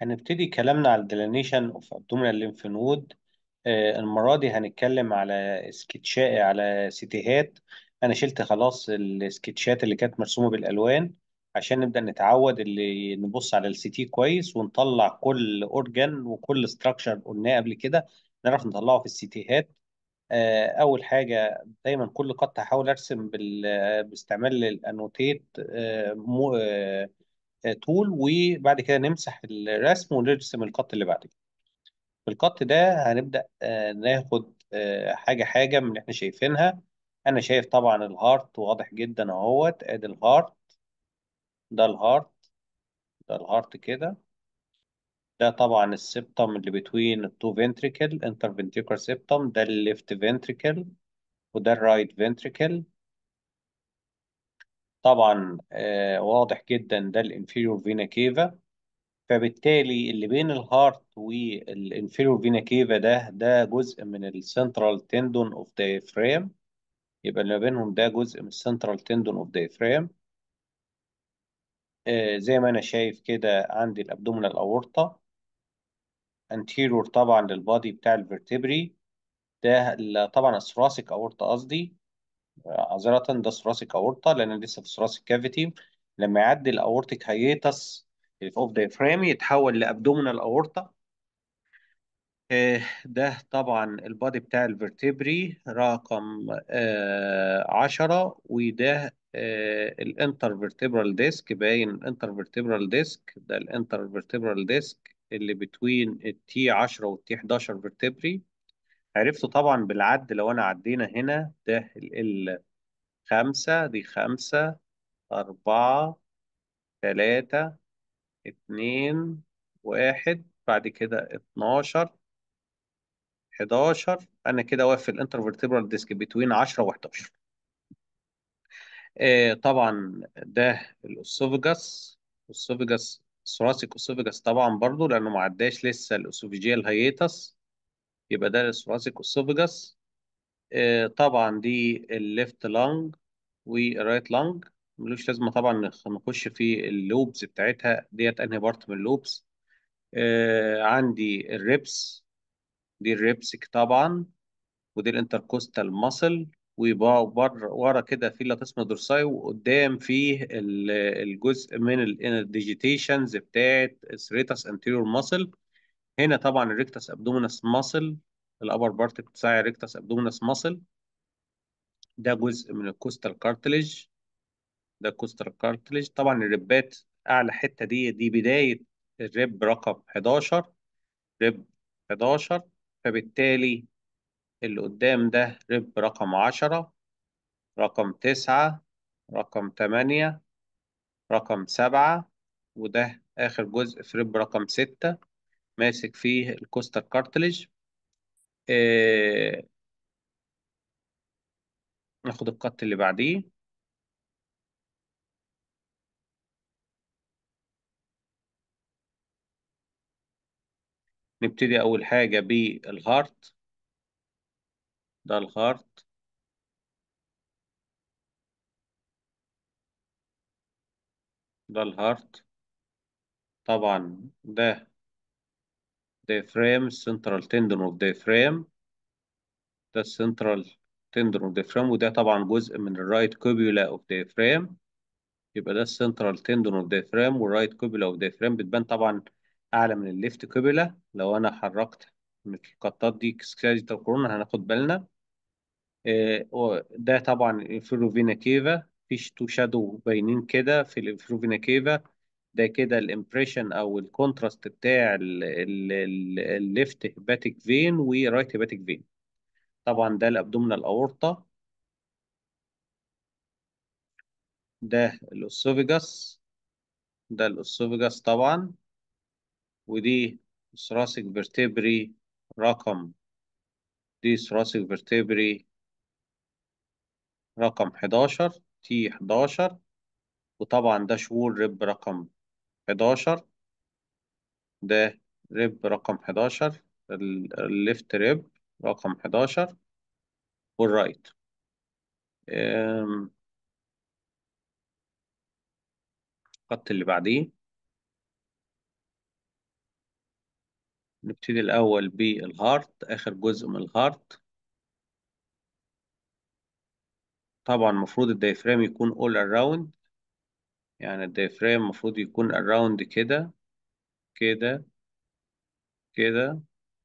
هنبتدي كلامنا على الديلانيشن اوف ابدومينال ليمف نود المرة دي هنتكلم على سكتشات على سيتيهات انا شلت خلاص السكتشات اللي كانت مرسومة بالالوان عشان نبدأ نتعود اللي نبص على السيتي كويس ونطلع كل اورجان وكل ستراكشر قلناه قبل كده نعرف نطلعه في السيتيهات آه، اول حاجة دايما كل قط هحاول ارسم بال- باستعمال الانوتيت آه، مو- آه، تول وبعد كده نمسح الرسم ونرسم الخط اللي بعد كده في الخط ده هنبدأ آه، ناخد آه، حاجة حاجة من اللي احنا شايفينها أنا شايف طبعا الهارت واضح جدا أهوت أدي الهارت ده الهارت ده الهارت كده ده طبعا السبتم اللي بتوين التو فنتريكل انترفنتريكل سبتم ده الليفت فنتريكل وده الرايت فنتريكل طبعا آه، واضح جدا ده الانفيريور فينا كيفا فبالتالي اللي بين الهارت والانفيريور فينا كيفا ده ده جزء من السنترال تندون اوف diaphragm يبقى اللي ما بينهم ده جزء من السنترال تندون اوف diaphragm آه زي ما انا شايف كده عندي الابدومينال اورطه انتيرور طبعا للبادي بتاع الفرتبري ده ال- طبعا الثراسيك اورطه قصدي آه، عذرة ده ثراسيك اورطه لان أنا لسه في ثراسيك كافيتي لما يعدي الاورتيك هيتس اللي في اوف diaphragm يتحول لابدومينال اورطه آه، ده طبعا البادي بتاع الفرتبري رقم آه، عشرة وده الانترفرتبرال ديسك باين الانترفرتبرال ديسك ده الانترفرتبرال ديسك اللي بتوين التي 10 والتي 11 فيرتبري عرفته طبعا بالعد لو انا عدينا هنا ده ال خمسة دي خمسة أربعة ثلاثة اتنين واحد بعد كده اتناشر 11 انا كده واقف في الانترفيرتبرال ديسك بتوين 10 و11 آه طبعا ده الاسوفجاس الاسوفجاس ثوراسيك اسوفجاس طبعا برضو لانه ما عداش لسه الاسوفيجيال هياتس يبقى ده الثوراسيك اسوفجاس آه طبعا دي الليفت لانج والرايت لانج ملوش لازمه طبعا نخ- نخش في اللوبز بتاعتها ديت انهي بارت من اللوبز آه عندي الريبس دي الريبسك طبعا ودي الانتركوستال ماسل وبره ورا كده في لاتسما دورساي وقدام فيه ال- الجزء من الديجيتيشنز بتاعت السريتاس انتيريور ماسل هنا طبعا الريكتاس ابدومينس ماسل الابر بارت بتاع الريكتاس ابدومينس ماسل ده جزء من الكوستال كارتليج ده الكوستال كارتليج طبعا الريبات اعلى حته دي دي بدايه الريب رقم 11 ريب 11 فبالتالي اللي قدام ده ريب رقم 10 رقم تسعة رقم تمانية رقم سبعة وده آخر جزء في ريب رقم ستة ماسك فيه الكوستال كارتليج آه ناخد القط اللي بعديه نبتدي أول حاجة بالهارت ده الهارت ده الهارت طبعا ده diaphragm central tendon of diaphragm ده السنترال tendon of diaphragm وده طبعا جزء من الرايت كوبيولا of diaphragm يبقى ده السنترال تندون اوف diaphragm والرايت كوبيلا اوف diaphragm بتبان طبعا اعلى من الليفت كوبيلا لو انا حركت من القطات دي سكاجيتال كورونا هناخد بالنا آه، و- ده طبعا الانفيروفينا كيفا فيش تو شادو باينين كده في الانفيروفينا كيفا ده كده الامبريشن او الكونتراست بتاع الليفت هيباتيك فين ورايت هيباتيك فين طبعا ده الابدومينال اورطه ده الاسوفيجاس ده الاسوفيجاس طبعا ودي ثراسك فيرتبري رقم دي ثراسك فيرتبري رقم 11 تي 11 وطبعا ده شهور ريب رقم 11 ده ريب رقم 11 ال- الليفت ريب رقم 11 والرايت أم، الخط اللي بعديه نبتدي الأول بالهارت آخر جزء من الهارت طبعا المفروض الدايفرام يكون all around يعني الدايفرام المفروض يكون around كده كده كده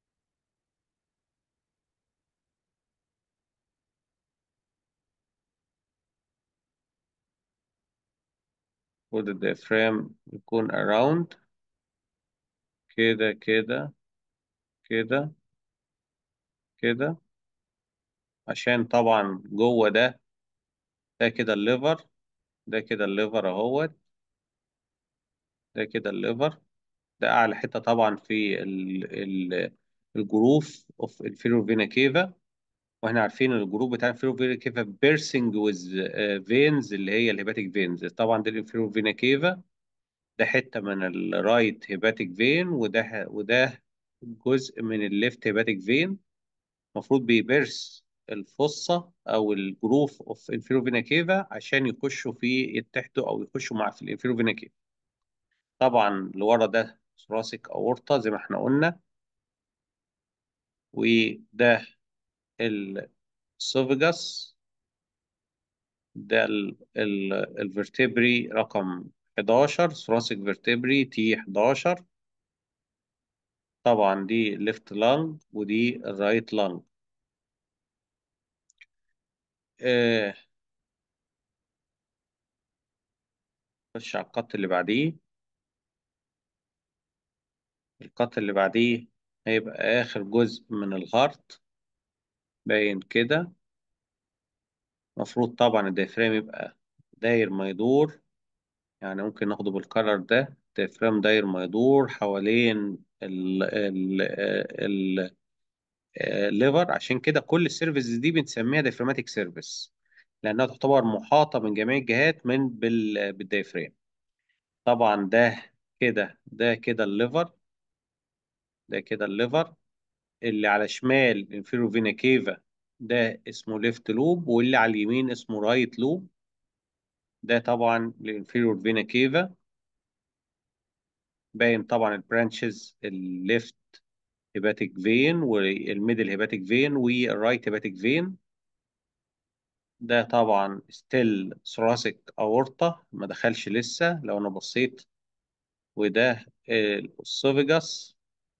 المفروض الدايفرام يكون around كده كده كده كده عشان طبعا جوه ده ده كده الليفر ده كده الليفر اهوت ده كده الليفر ده اعلى حته طبعا في ال ال الجروف اوف الفيرو فينا كيفا واحنا عارفين ان الجروف بتاع الفيرو فينا كيفا بيرسنج ويز فينز اللي هي الهيباتيك فينز طبعا ده الفيرو فينا كيفا ده حته من الرايت هيباتيك فين وده وده جزء من الليفت هيباتيك فين المفروض بيبرس الفصة أو الجروف أوف انفيرو فينا كيفا عشان يخشوا في يتحدوا أو يخشوا مع في الانفيرو فينا كيفا طبعا اللي ورا ده ثوراسيك أورطة زي ما احنا قلنا وده السوفيجاس ده الفرتبري رقم 11 ثوراسيك فيرتبري تي 11 طبعا دي ليفت لانج ودي الرايت لانج آه، نخش على القط اللي بعديه القط اللي بعديه هيبقى آخر جزء من الهارت باين كده المفروض طبعا الديافرام يبقى داير ما يدور يعني ممكن ناخده بالكرر ده الديافرام داير ما يدور حوالين ال ال ال الليفر عشان كده كل السيرفيسز دي بنسميها ديافراماتيك سيرفيس لأنها تعتبر محاطة من جميع الجهات من بال بالديافرام طبعا ده كده ده كده الليفر ده كده الليفر اللي على شمال انفيرو فينا كيفا ده اسمه ليفت لوب واللي على اليمين اسمه رايت لوب ده طبعا الانفيرور فينا كيفا باين طبعا البرانشز الليفت هيباتيك فين والميدل هيباتيك فين والرايت هيباتيك فين ده طبعا ستيل ثوراسيك اورطة ما دخلش لسه لو انا بصيت وده الاسوفيجاس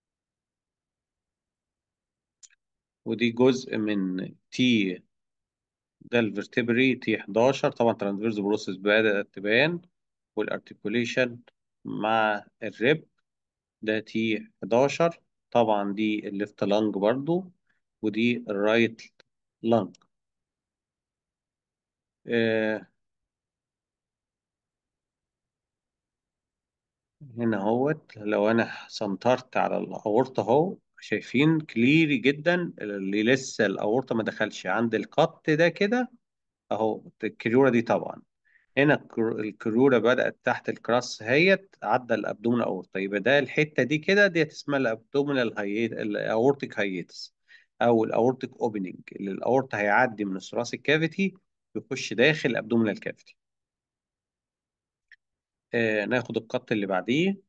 ودي جزء من تي ده الفرتبري تي 11 طبعا ترانسفيرز بروسيس بدأت تبان والارتكوليشن مع الريب ده تي 11 طبعا دي الليفت لانج برضو ودي الرايت لانج آه هنا اهوت لو انا سنترت على الاورطه اهو شايفين كليري جدا اللي لسه الاورطه ما دخلش عند القط ده كده اهو الكريوره دي طبعا هنا الكر- الكرورة بدأت تحت الكراس هيت عدى الابدومينال اورتا يبقى ده الحتة دي كده دي اسمها الابدومينال هيت الاورتيك هيتس او الاورتيك اوبننج اللي الاورتا هيعدي من الثوراسيك كافيتي يخش داخل الابدومينال كافيتي آه ناخد القط اللي بعديه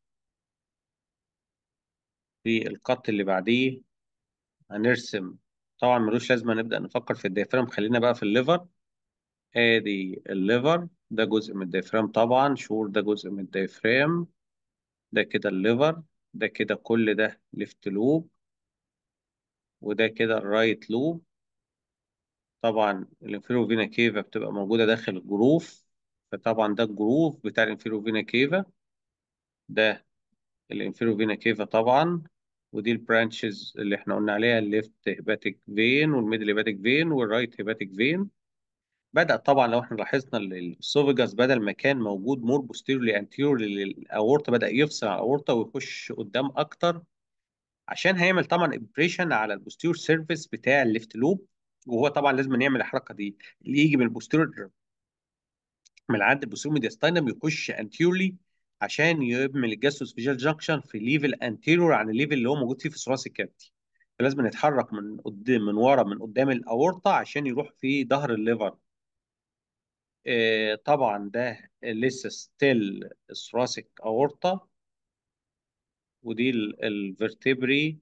في القط اللي بعديه هنرسم طبعا ملوش لازمة نبدأ نفكر في الديافرام خلينا بقى في الليفر ادي الليفر ده جزء من الديافرام طبعا شور ده جزء من الديافرام ده كده الليفر ده كده كل ده ليفت لوب وده كده الرايت لوب طبعا الانفيرو فينا كيفا بتبقى موجودة داخل الجروف فطبعا ده الجروف بتاع الانفيرو فينا كيفا ده الانفيرو فينا كيفا طبعا ودي البرانشز اللي احنا قلنا عليها الليفت هيباتيك فين والميدل هيباتيك فين والرايت هيباتيك فين بدأ طبعا لو احنا لاحظنا السوفيجاس بدل ما كان موجود مور بوستيرولي انتيرولي للاورطه بدأ يفصل على الاورطه ويخش قدام اكتر عشان هيعمل طبعا امبريشن على البوستيرور سيرفيس بتاع الليفت لوب وهو طبعا لازم يعمل الحركه دي اللي يجي من البوستيرور من عند البوستيرور ميدياستاينم يخش انتيرولي عشان يعمل الجاستروسفيجيال جانكشن في ليفل انتيرور عن الليفل اللي هو موجود فيه في الثوراسيك كافيتي فلازم نتحرك من قدام من ورا من قدام الاورطه عشان يروح في ظهر الليفر آه، طبعا ده لسه ستيل الثوراسيك اورطه ودي الفرتبري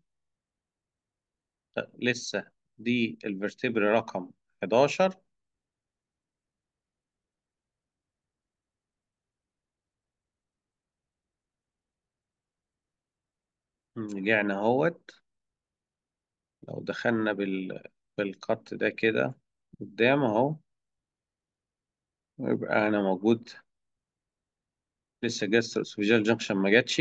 لسه دي الفرتبري رقم 11 رجعنا اهوت لو دخلنا بال بالخط ده كده قدام اهو يبقى انا موجود لسه جاستر اسوفيجيال جنكشن ما جاتش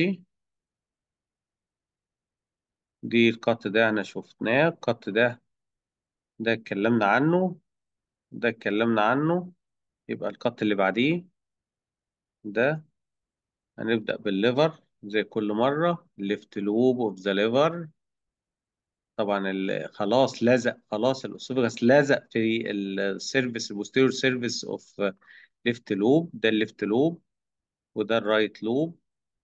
دي الخط ده احنا شفناه الخط ده ده اتكلمنا عنه ده اتكلمنا عنه يبقى الخط اللي بعديه ده هنبدأ بالليفر زي كل مرة ليفت لوب اوف ذا ليفر طبعا ال- خلاص لزق خلاص الاسوفجاس لزق في السيرفيس البوستيريور سيرفيس اوف ليفت لوب ده الليفت لوب وده الرايت لوب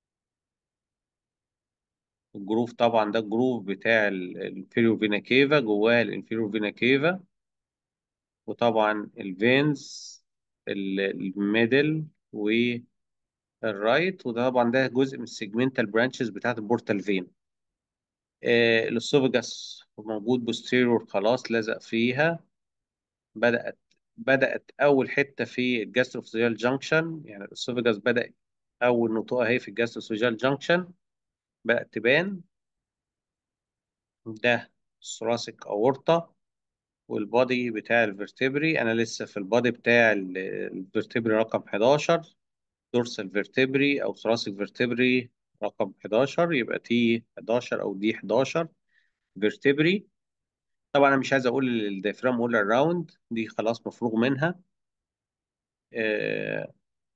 الجروف طبعا ده الجروف بتاع الانفيريور فينا كيفا جواه الانفيريور فينا كيفا وطبعا الفينز الميدل والرايت وده طبعا ده جزء من السيجمنتال برانشز بتاعت البورتال فين آه الاسوفجاس موجود بوستيريور خلاص لزق فيها بدأت بدأت أول حتة في الجاستروفيزيال جانكشن يعني الاسوفجاس بدأ أول نطوة اهي في الجاستروفيزيال جانكشن بدأت تبان ده الثوراسيك أورطة والبادي بتاع الفرتبري انا لسه في البادي بتاع ال- الفرتبري رقم 11 دورسال فيرتبري او ثراسيك فيرتبري رقم 11 يبقى تي 11 او دي 11 فيرتبري طبعا انا مش عايز اقول الديافرام اول اراوند دي خلاص مفروغ منها آه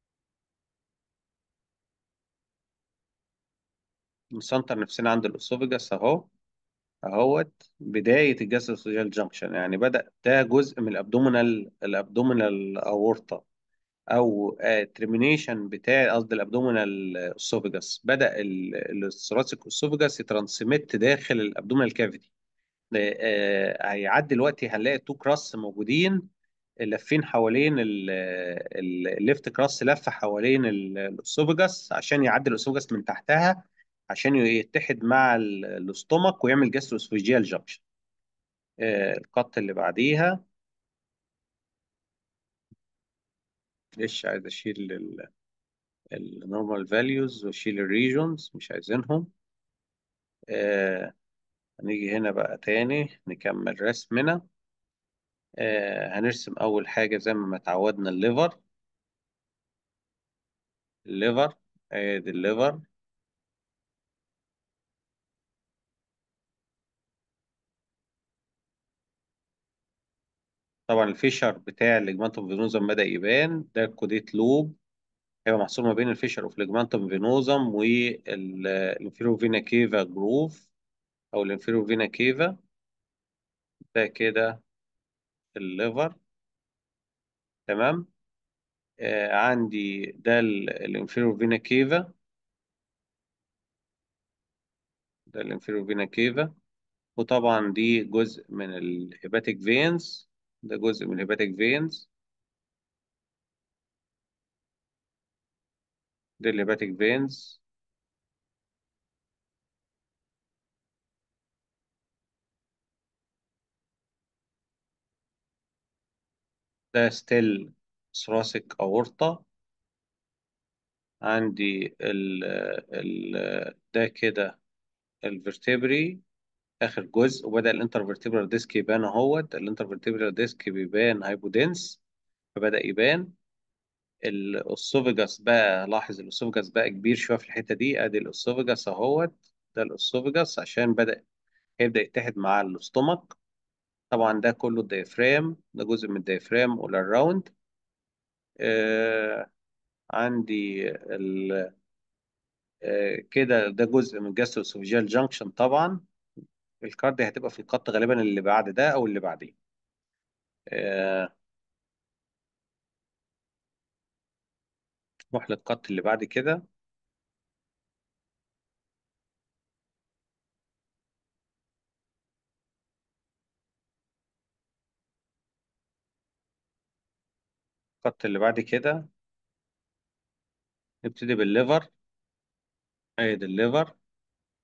نسنتر نفسنا عند الاسوفجاس اهو اهوت بداية الجاستروسوجيال جانكشن يعني بدأ ده جزء من الابدومينال الابدومينال اورطة او ترمينيشن بتاع قصدي الابدومينال اسوفيجاس بدا الثوراسيك اسوفيجاس يترانسميت داخل الابدومينال كافيتي هيعدي دلوقتي هنلاقي تو كراس موجودين لافين حوالين الليفت كراس لفه حوالين الاسوفيجاس عشان يعدي الاسوفيجاس من تحتها عشان يتحد مع الاستومك ويعمل جاسترو اسوفيجيال جنكشن القط اللي بعديها ليش عايز اشيل النورمال فاليوز واشيل الريجونز مش عايزينهم آه هنيجي هنا بقى تاني نكمل رسمنا آه هنرسم اول حاجة زي ما اتعودنا الليفر الليفر ادي الليفر طبعا الفيشر بتاع الليجمانتوم فينوزم بدأ يبان ده الكوديت لوب هيبقى محصور ما بين الفيشر اوف ليجمانتوم فينوزم والانفيرو فينا كيفا جروف او الانفيرو فينا كيفا ده كده الليفر تمام آه عندي ده الانفيرو فينا كيفا ده الانفيرو فينا كيفا وطبعا دي جزء من الهيباتيك فينز ده جزء من الهيباتيك فينز ده الهيباتيك فينز ده ستيل ثراسيك اورطة عندي ال ال ده كده الفرتبري اخر جزء وبدأ الانترفرتبرال ديسك يبان اهوت الانترفرتبرال ديسك بيبان هايبودنس فبدأ يبان الاسوفيجاس بقى لاحظ الاسوفيجاس بقى كبير شويه في الحته دي ادي الاسوفيجاس اهوت ده الاسوفيجاس عشان بدأ يبدأ يتحد مع الاستومك طبعا ده كله الديافرام ده جزء من الديافرام all around آه عندي ال آه كده ده جزء من جاستروسوفيجيال جانكشن طبعا الكارد هتبقى في الخط غالبا اللي بعد ده او اللي بعديه آه نروح للخط اللي بعد كده الخط اللي بعد كده نبتدي بالليفر ادي الليفر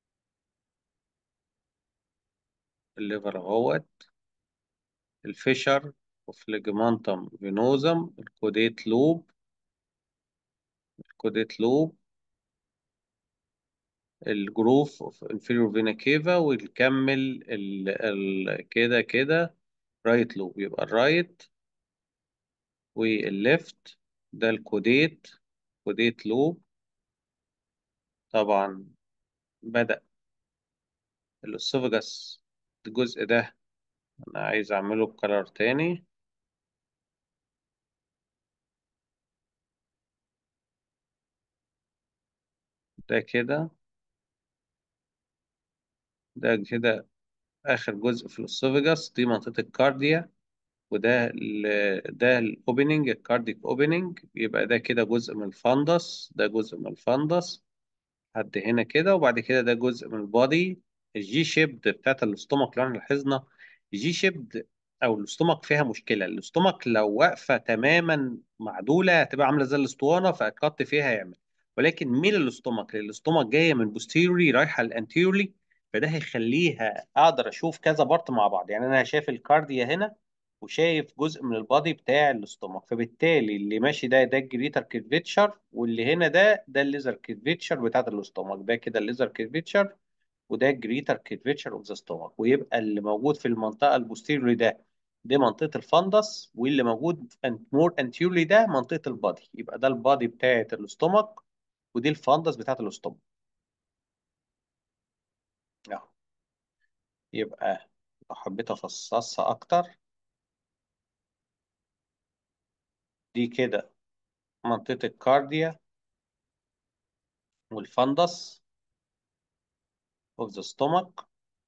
الليفر اهوت الفيشر وفليجمانتم فينوزم الكوديت لوب الكوديت لوب الجروف اوف انفيريور فينا كيفا ونكمل ال ال كده كده رايت لوب يبقى الرايت والليفت ده الكوديت كوديت لوب طبعا بدأ الاسوفجاس الجزء ده انا عايز اعمله بكلر تاني ده كده ده كده اخر جزء في الاسوفجاس دي منطقة الكارديا وده ال ده الاوبننج الكارديك اوبننج يبقى ده كده جزء من الفندس ده جزء من الفندس لحد هنا كده وبعد كده ده جزء من البادي الجي شيبد بتاعت الاستومك لو احنا لاحظنا الجي شيبد او الاستومك فيها مشكله الاستومك لو واقفه تماما معدوله هتبقى عامله زي الاسطوانه فالقط فيها يعمل ولكن ميل الاستومك لان الاستومك جايه من بوستيروري رايحه للانتيورلي فده هيخليها اقدر اشوف كذا بارت مع بعض يعني انا شايف الكارديا هنا وشايف جزء من البادي بتاع الاستومك فبالتالي اللي ماشي ده ده الجريتر كيرفيتشر واللي هنا ده ده الليزر كيرفيتشر بتاعت الاستومك ده كده الليزر كيرفيتشر وده الجريتر كيرفيتشر اوف ذا ستومك ويبقى اللي موجود في المنطقه البوستيريوري ده دي منطقه الفندس واللي موجود مور انتيورلي ده منطقه البادي يبقى ده البادي بتاعت الاستومك ودي الفندس بتاعت الاستومك اهو يبقى لو حبيت افصصها اكتر دي كده منطقه الكارديا والفندس اوف ذا ستومك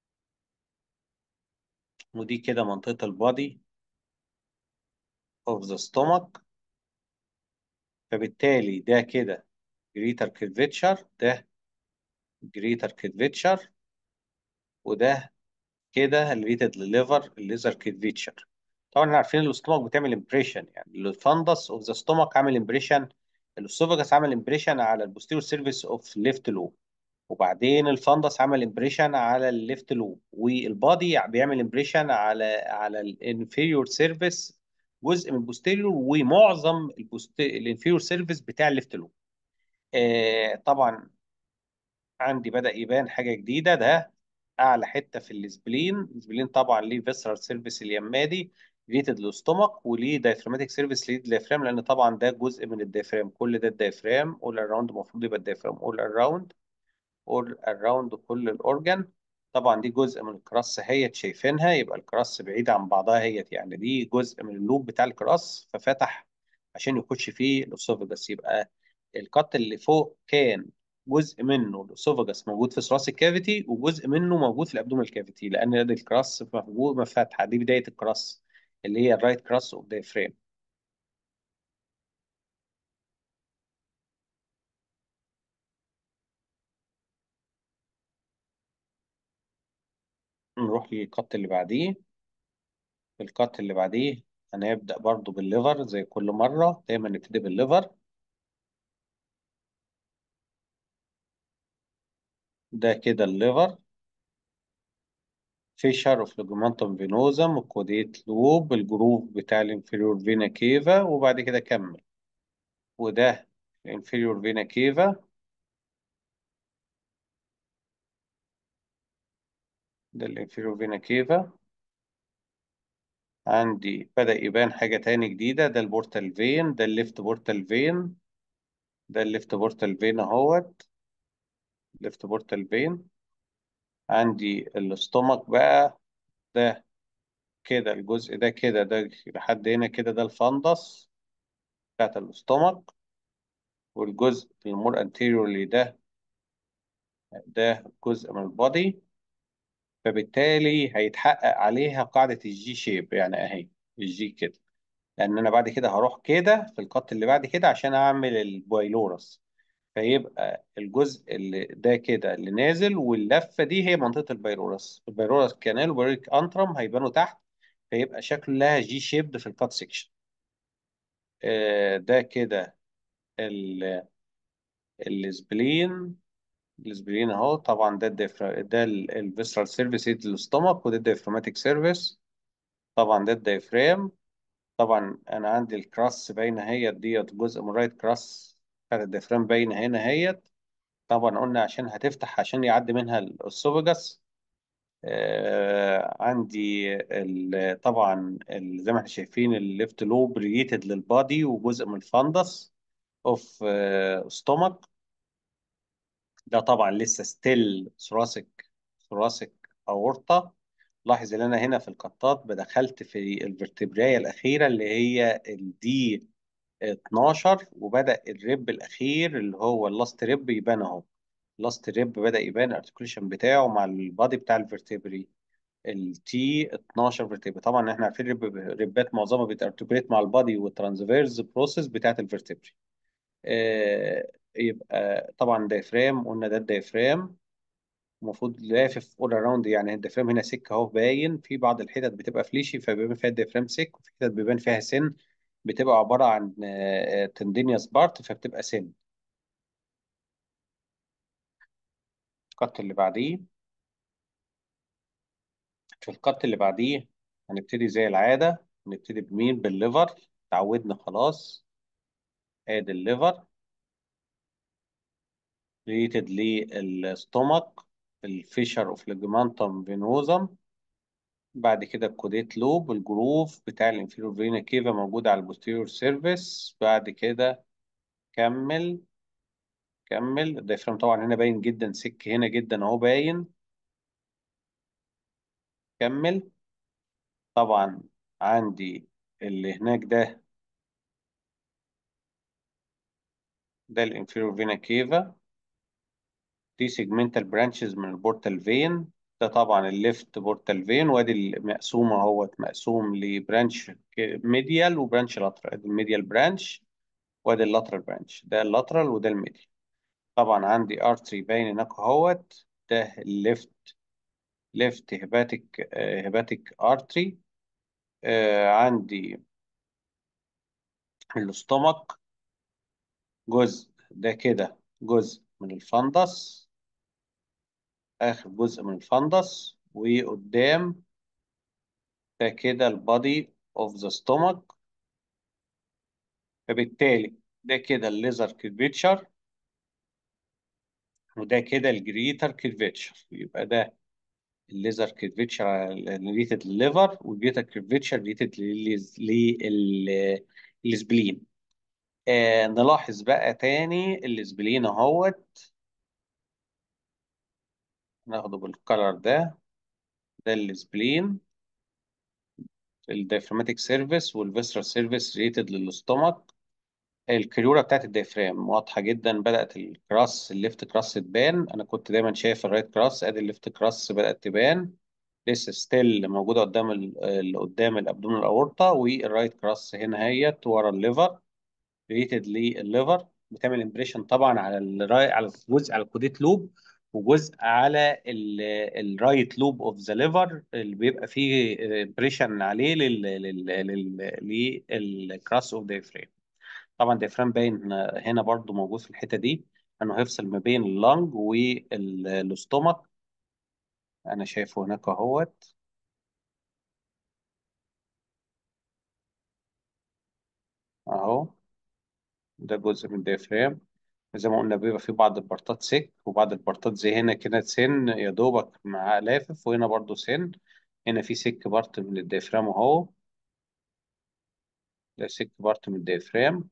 ودي كده منطقة البادي اوف ذا ستومك فبالتالي ده كده جريتر كيرفيتشر ده جريتر كيرفيتشر وده كده ريليتد لليفر الليزر كيرفيتشر طبعا احنا عارفين الاستومك بتعمل امبريشن يعني الفندس اوف ذا ستومك عامل امبريشن الاسوفاجس عامل امبريشن على البوستيريور سيرفيس اوف ليفت لوب وبعدين الفندس عمل امبريشن على الليفت لوب والبادي بيعمل امبريشن على على الانفيريور سيرفيس جزء من البوستيريور ومعظم الانفيريور سيرفيس بتاع الليفت لوب آه طبعا عندي بدأ يبان حاجة جديدة ده أعلى حتة في السبلين السبلين طبعا ليه فيسرال سيرفيس اليمادي ريتد للستومك وليه دايفراماتيك سيرفيس ليه الدايفرام لأن طبعا ده جزء من الدايفرام كل ده الدايفرام اول اراوند المفروض يبقى الدايفرام اول اراوند all around كل الأورجان طبعا دي جزء من الكراس هيت شايفينها يبقى الكراس بعيد عن بعضها هيت يعني دي جزء من اللوب بتاع الكراس ففتح عشان يخش فيه الأسوفجس يبقى القط اللي فوق كان جزء منه الأسوفجس موجود في ثراسيك كافيتي وجزء منه موجود في الأبدومال كافيتي لأن ده الكراس موجود مفتحة دي بداية الكراس اللي هي الرايت كراس اوف دايفرام نروح للقط اللي بعديه القط اللي بعديه هنبدأ برضو بالليفر زي كل مرة دايما نبتدي بالليفر ده كده الليفر فيشر اوف ليجمنتوم فينوزم الكوديت لوب الجروف بتاع الانفيريور فينا كيفا وبعد كده كمل وده الانفيريور فينا كيفا ده الانفيريور فينا كيفا عندي بدأ يبان حاجة تاني جديدة ده البورتال فين ده الليفت بورتال فين ده الليفت بورتال فين اهوت ليفت بورتال فين عندي الاستومك بقى ده كده الجزء ده كده ده لحد هنا كده ده الفندس بتاعت الاستومك والجزء المور انتيريورلي ده ده جزء من البادي فبالتالي هيتحقق عليها قاعدة الجي شيب يعني اهي الجي كده لان انا بعد كده هروح كده في القط اللي بعد كده عشان اعمل البايلورس فيبقى الجزء اللي ده كده اللي نازل واللفة دي هي منطقة البايلورس البايلورس كانال وبايلوريك انترم هيبانوا تحت فيبقى شكلها جي شيبد في الكات سيكشن آه ده كده ال- السبلين الاسبرين اهو طبعا ده الديفرا ده الفيسرال سيرفيس الاستومك وده الديفراماتيك سيرفيس طبعا ده الديافرام طبعا انا عندي الكراس باينه هي ديت جزء من رايت كراس بتاعت الديافرام باينه هنا هي طبعا قلنا عشان هتفتح عشان يعدي منها الاسوفجس آه عندي ال- طبعا ال- زي ما احنا شايفين الليفت لوب ريليتد للبادي وجزء من الفندس اوف ستومك ده طبعا لسه ستيل ثوراسيك ثوراسيك اورطه لاحظ ان انا هنا في القطات بدخلت في الفرتبرايه الاخيره اللي هي الدي 12 وبدا الريب الاخير اللي هو اللاست ريب يبان اهو اللاست ريب بدا يبان الارتكوليشن بتاعه مع البادي بتاع الفرتبري التي 12 فيرتبري طبعا احنا عارفين الريب الريبات معظمها بتارتكوليت مع البادي والترانسفيرز بروسيس بتاعت الفرتبري آه يبقى طبعا دايفرام قلنا ده الدايفرام المفروض لافف اول اراوند يعني الديافرام هنا سك اهو باين في بعض الحتت بتبقى فليشي فبيبان فيها الديافرام سك وفي حتت بيبان فيها سن بتبقى عباره عن تندينيوس بارت فبتبقى سن القط اللي بعديه في القط اللي بعديه هنبتدي زي العاده نبتدي بمين بالليفر تعودنا خلاص ادي الليفر ريتد للستومك الفيشر اوف ليجمانتم فينوزم بعد كده الكوديت لوب الجروف بتاع الانفيرور فينا كيفا موجود على البوستيريور سيرفيس بعد كده كمل كمل الدايفرام طبعا هنا باين جدا سك هنا جدا اهو باين كمل طبعا عندي اللي هناك ده ده الانفيرور فينا كيفا دي سيجمنتال برانشز من البورتال فين ده طبعا الليفت بورتال فين وادي المقسومه اهوت مقسوم لبرانش ميديال وبرانش لاترال ادي الميديال برانش وادي اللاترال برانش ده اللاترال وده الميديال طبعا عندي ارتري باين هناك اهوت ده الليفت ليفت هيباتيك هيباتيك ارتري عندي الاستومك جزء ده كده جزء من الفندس اخر جزء من الفندس وقدام ده كده البادي اوف ذا ستومك فبالتالي ده كده الليزر كيرفيتشر وده كده الجريتر كيرفيتشر يبقى ده الليزر كيرفيتشر ريليتد للليفر والجريتر كيرفيتشر ريليتد للسبلين آه نلاحظ بقى تاني السبلين اهوت ناخده بالكلر ده ده السبلين الدايفراماتيك سيرفيس والفيسرال سيرفيس ريليتد للاستومك الكريوره بتاعت الديافرام واضحه جدا بدات الكراس الليفت كراس تبان انا كنت دايما شايف الرايت كراس ادي الليفت كراس بدات تبان لسه ستيل موجوده قدام اللي قدام الابدومين الاورطه والرايت كراس هنا هيت ورا الليفر ريتد للليفر بتعمل امبريشن طبعا على الراي على جزء على الكوديت لوب وجزء على الرايت لوب اوف ذا ليفر اللي بيبقى فيه امبريشن عليه للكراس اوف دايفرام طبعا دايفرام باين هنا برضو موجود في الحته دي انه هيفصل ما بين اللنج والاستومك انا شايفه هناك اهوت اهو ده جزء من الديافرام زي ما قلنا بيبقى في بعض البارتات سك وبعض البارتات زي هنا كده سن يا دوبك مع لافف وهنا برضو سن هنا في سك بارت من الديافرام اهو ده سك بارت من الديافرام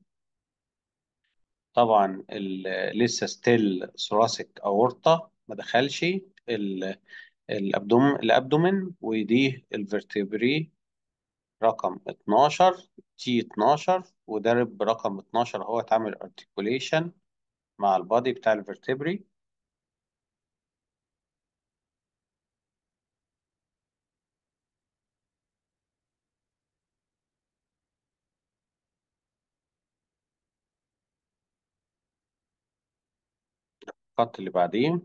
طبعا ال- لسه ستيل ثوراسيك اورطه ما دخلش ال- الابدوم الابدومين ودي الفرتبري رقم 12 تي 12 ودرب رقم 12 هو اتعمل ارتكوليشن مع البادي بتاع الفرتبري الخط اللي بعديه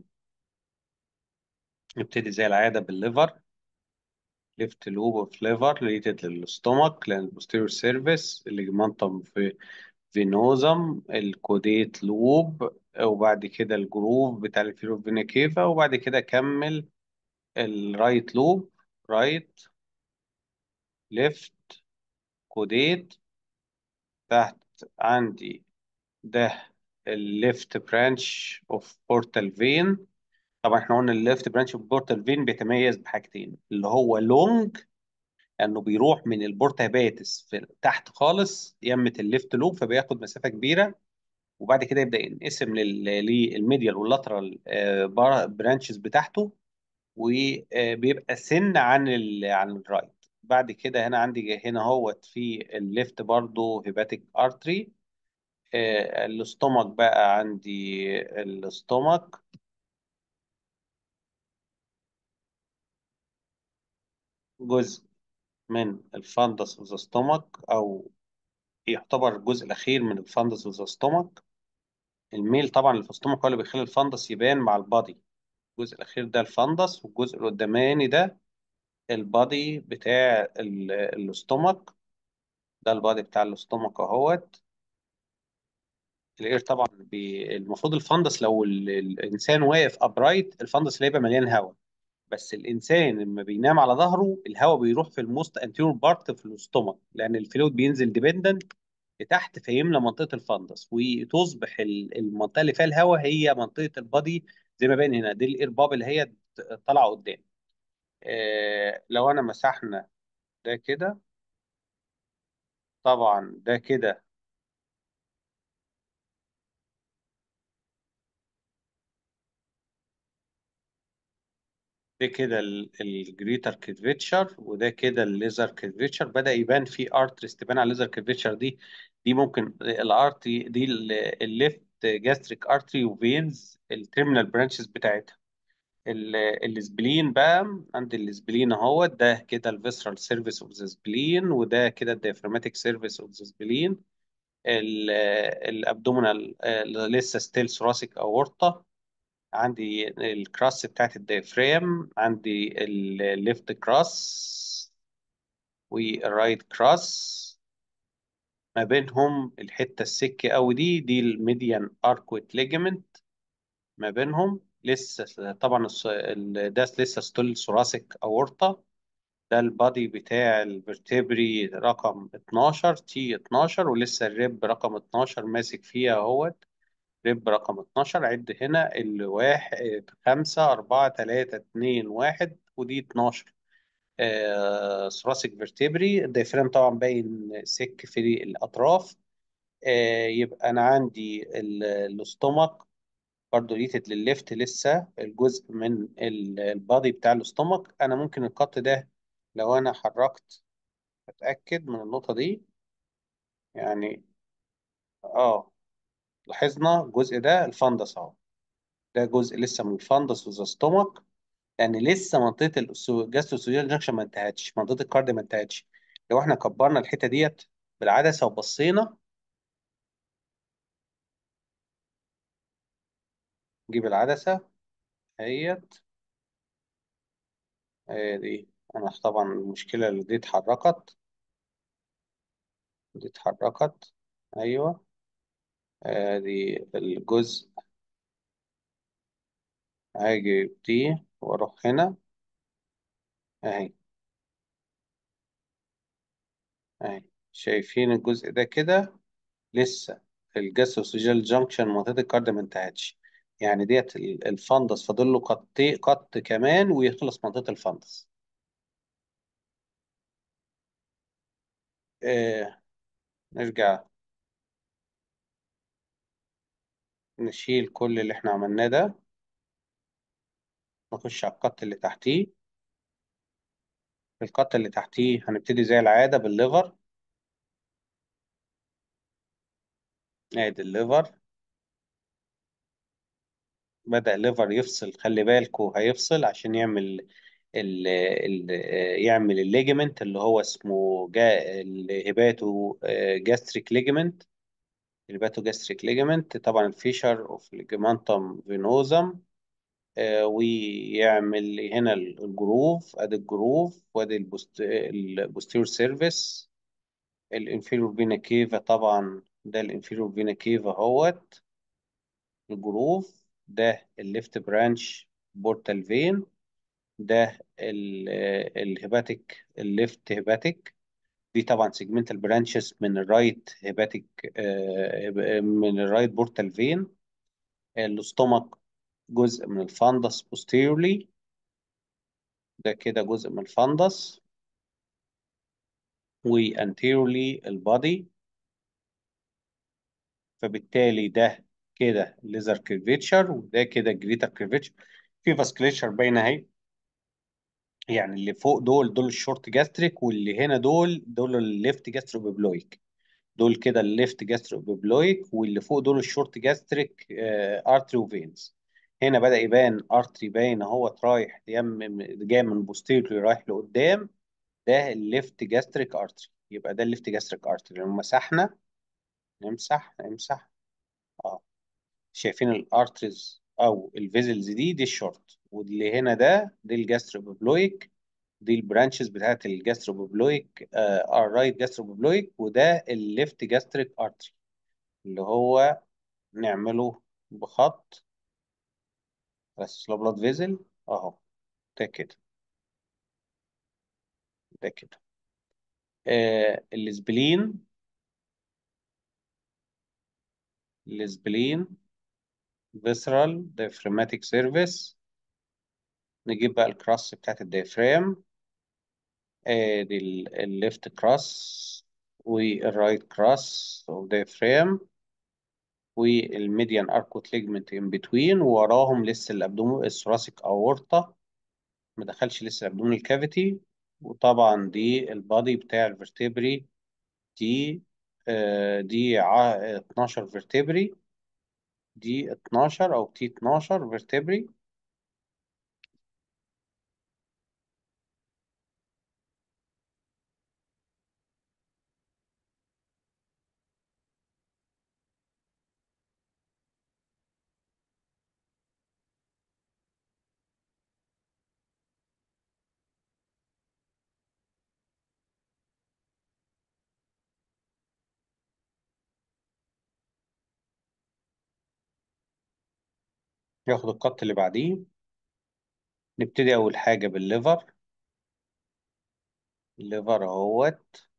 نبتدي زي العادة بالليفر ليفت لوب اوف ليفر ريليتد للستومك للبوستيريور سيرفيس الليجمنتم في فينوزم الكوديت لوب وبعد كده الجروف بتاع الانفيرور فينا كيفا وبعد كده كمل الرايت لوب رايت ليفت كوديت تحت عندي ده الليفت برانش اوف بورتال فين طبعا احنا قلنا الليفت برانش اوف بورتال فين بيتميز بحاجتين اللي هو لونج انه بيروح من البورتا هيباتس في تحت خالص يمة الليفت لوب فبياخد مسافة كبيرة وبعد كده يبدأ ينقسم لل- للميديال واللاترال برانشز بتاعته وبيبقى سن عن ال عن الرايت بعد كده هنا عندي هنا هوت في الليفت برضو هيباتيك ارتري الاستومك بقى عندي الاستومك جزء من الفندس اوف ذا ستومك او يعتبر الجزء الاخير من الفندس اوف ذا ستومك الميل طبعا اللي في الستومك هو اللي بيخلي الفندس يبان مع البادي الجزء الاخير ده الفندس والجزء القداماني ده البادي بتاع ال- الاستومك ده البادي بتاع الاستومك اهوت الاير طبعا بي... المفروض الفندس لو ال... الانسان واقف ابرايت الفندس اللي هيبقى مليان هواء بس الانسان لما بينام على ظهره الهواء بيروح في الموست انتيرور بارت في الاستومك لان الفلويد بينزل ديبندنت لتحت فيملى منطقه الفندس وتصبح ال- المنطقه اللي فيها الهواء هي منطقه البادي زي ما باين هنا دي الاير باب اللي هي طالعه قدام آه لو انا مسحنا ده كده طبعا ده كده ده كده الجريتر كيرفيتشر وده كده الليزر كيرفيتشر بدأ يبان في ارتريز تبان على الليزر كيرفيتشر دي دي ممكن الارتري دي الليفت جاستريك ارتري وفينز التيرمينال برانشز بتاعتها ال- السبلين بقى عند السبلين اهو ده كده الفيسرال سيرفيس اوف ذا سبلين وده كده الديافرماتيك سيرفيس اوف ذا سبلين الابدومينال لسه ستيل ثوراسيك اورطه عندي الكراس بتاعت الديافرام عندي الليفت كراس والرايت كراس ما بينهم الحتة السكة أوي دي دي الميديان اركويت ليجمنت ما بينهم لسه طبعا الس- ال- ده لسه ستيل ثوراسيك اورطة ده البادي بتاع الفرتبري رقم 12 تي 12 ولسه الريب رقم 12 ماسك فيها اهوت ريب رقم 12 عد هنا الواحد خمسة أربعة تلاتة اتنين واحد ودي 12 آه ثراسك فيرتبري الدايفرام طبعا باين سك في الأطراف آه يبقى أنا عندي ال- الاستومك برضه ريتد للليفت لسه الجزء من ال- البادي بتاع الاستومك أنا ممكن القط ده لو أنا حركت أتأكد من النقطة دي يعني آه لاحظنا الجزء ده الفندس أهو ده جزء لسه من الفندس وذا ستومك لان لسه منطقه الجاستروسوجيال جنكشن ما انتهتش منطقه الكارديا ما انتهتش لو احنا كبرنا الحته ديت بالعدسه وبصينا نجيب العدسه اهيت اهي دي انا طبعا المشكله اللي دي اتحركت دي اتحركت ايوه ادي الجزء هاجي دي واروح هنا اهي اهي شايفين الجزء ده كده لسه الجاستروسوجيال جانكشن منطقة الكارديا ما انتهتش يعني ديت ال- الفندس فاضل له قط قط كمان ويخلص منطقة الفندس آه نرجع نشيل كل اللي احنا عملناه ده نخش على القط اللي تحتيه القط اللي تحتيه هنبتدي زي العادة بالليفر ادي الليفر بدأ الليفر يفصل خلي بالكوا هيفصل عشان يعمل ال ال يعمل الليجمنت اللي هو اسمه جا الهيباتو جاستريك ليجمنت الهيباتو جاستريك ليجمنت طبعا الفيشر اوف ليجمنتم فينوزم ويعمل هنا الجروف ادي الجروف وادي البوست البوستيرور سيرفيس الانفيرور فينا كيفا طبعا ده الانفيرور فينا كيفا اهوت الجروف ده الليفت برانش بورتال فين ده الهيباتيك الليفت هيباتيك دي طبعا سيجمنتال برانشز من الرايت هيباتيك من الرايت بورتال فين الاستومك جزء من الفندس posteriorly ده كده جزء من الفندس وانتيرولي البادي فبالتالي ده كده ليزر كيرفيتشر وده كده جريتر كيرفيتشر في فاسكليتشر باينه اهي يعني اللي فوق دول دول الشورت جاستريك واللي هنا دول دول الليفت جاسترو بيبلويك دول كده الليفت جاسترو بيبلويك واللي فوق دول الشورت جاستريك ارتري وفينز هنا بدأ يبان ارتري باين اهو رايح يم جاي من بوستيريور رايح لقدام ده الليفت جاستريك ارتري يبقى ده الليفت جاستريك ارتري لو مسحنا نمسح نمسح اه شايفين الارتريز او الفيزلز دي دي الشورت واللي هنا ده دي الجاستروبيبلويك دي البرانشز بتاعت الجاستروبيبلويك آه الرايت جاستروبيبلويك وده الليفت جاستريك ارتري اللي هو نعمله بخط بس لو بلاد فيزل اهو ده كده ده كده آه السبلين السبلين visceral diaphragmatic surface نجيب بقى الكراس بتاعت الديافرام ادي الليفت كراس والرايت كراس اوف diaphragm والميديان اركوت ليجمنت ان بتوين ووراهم لسه الابدومين الثوراسيك اورطه ما دخلش لسه الابدومين كافيتي وطبعا دي البادي بتاع الفرتبري دي آه دي 12 فيرتبري دي 12 او تي 12 فيرتبري ياخد القط اللي بعديه نبتدي أول حاجة بالليفر الليفر اهوت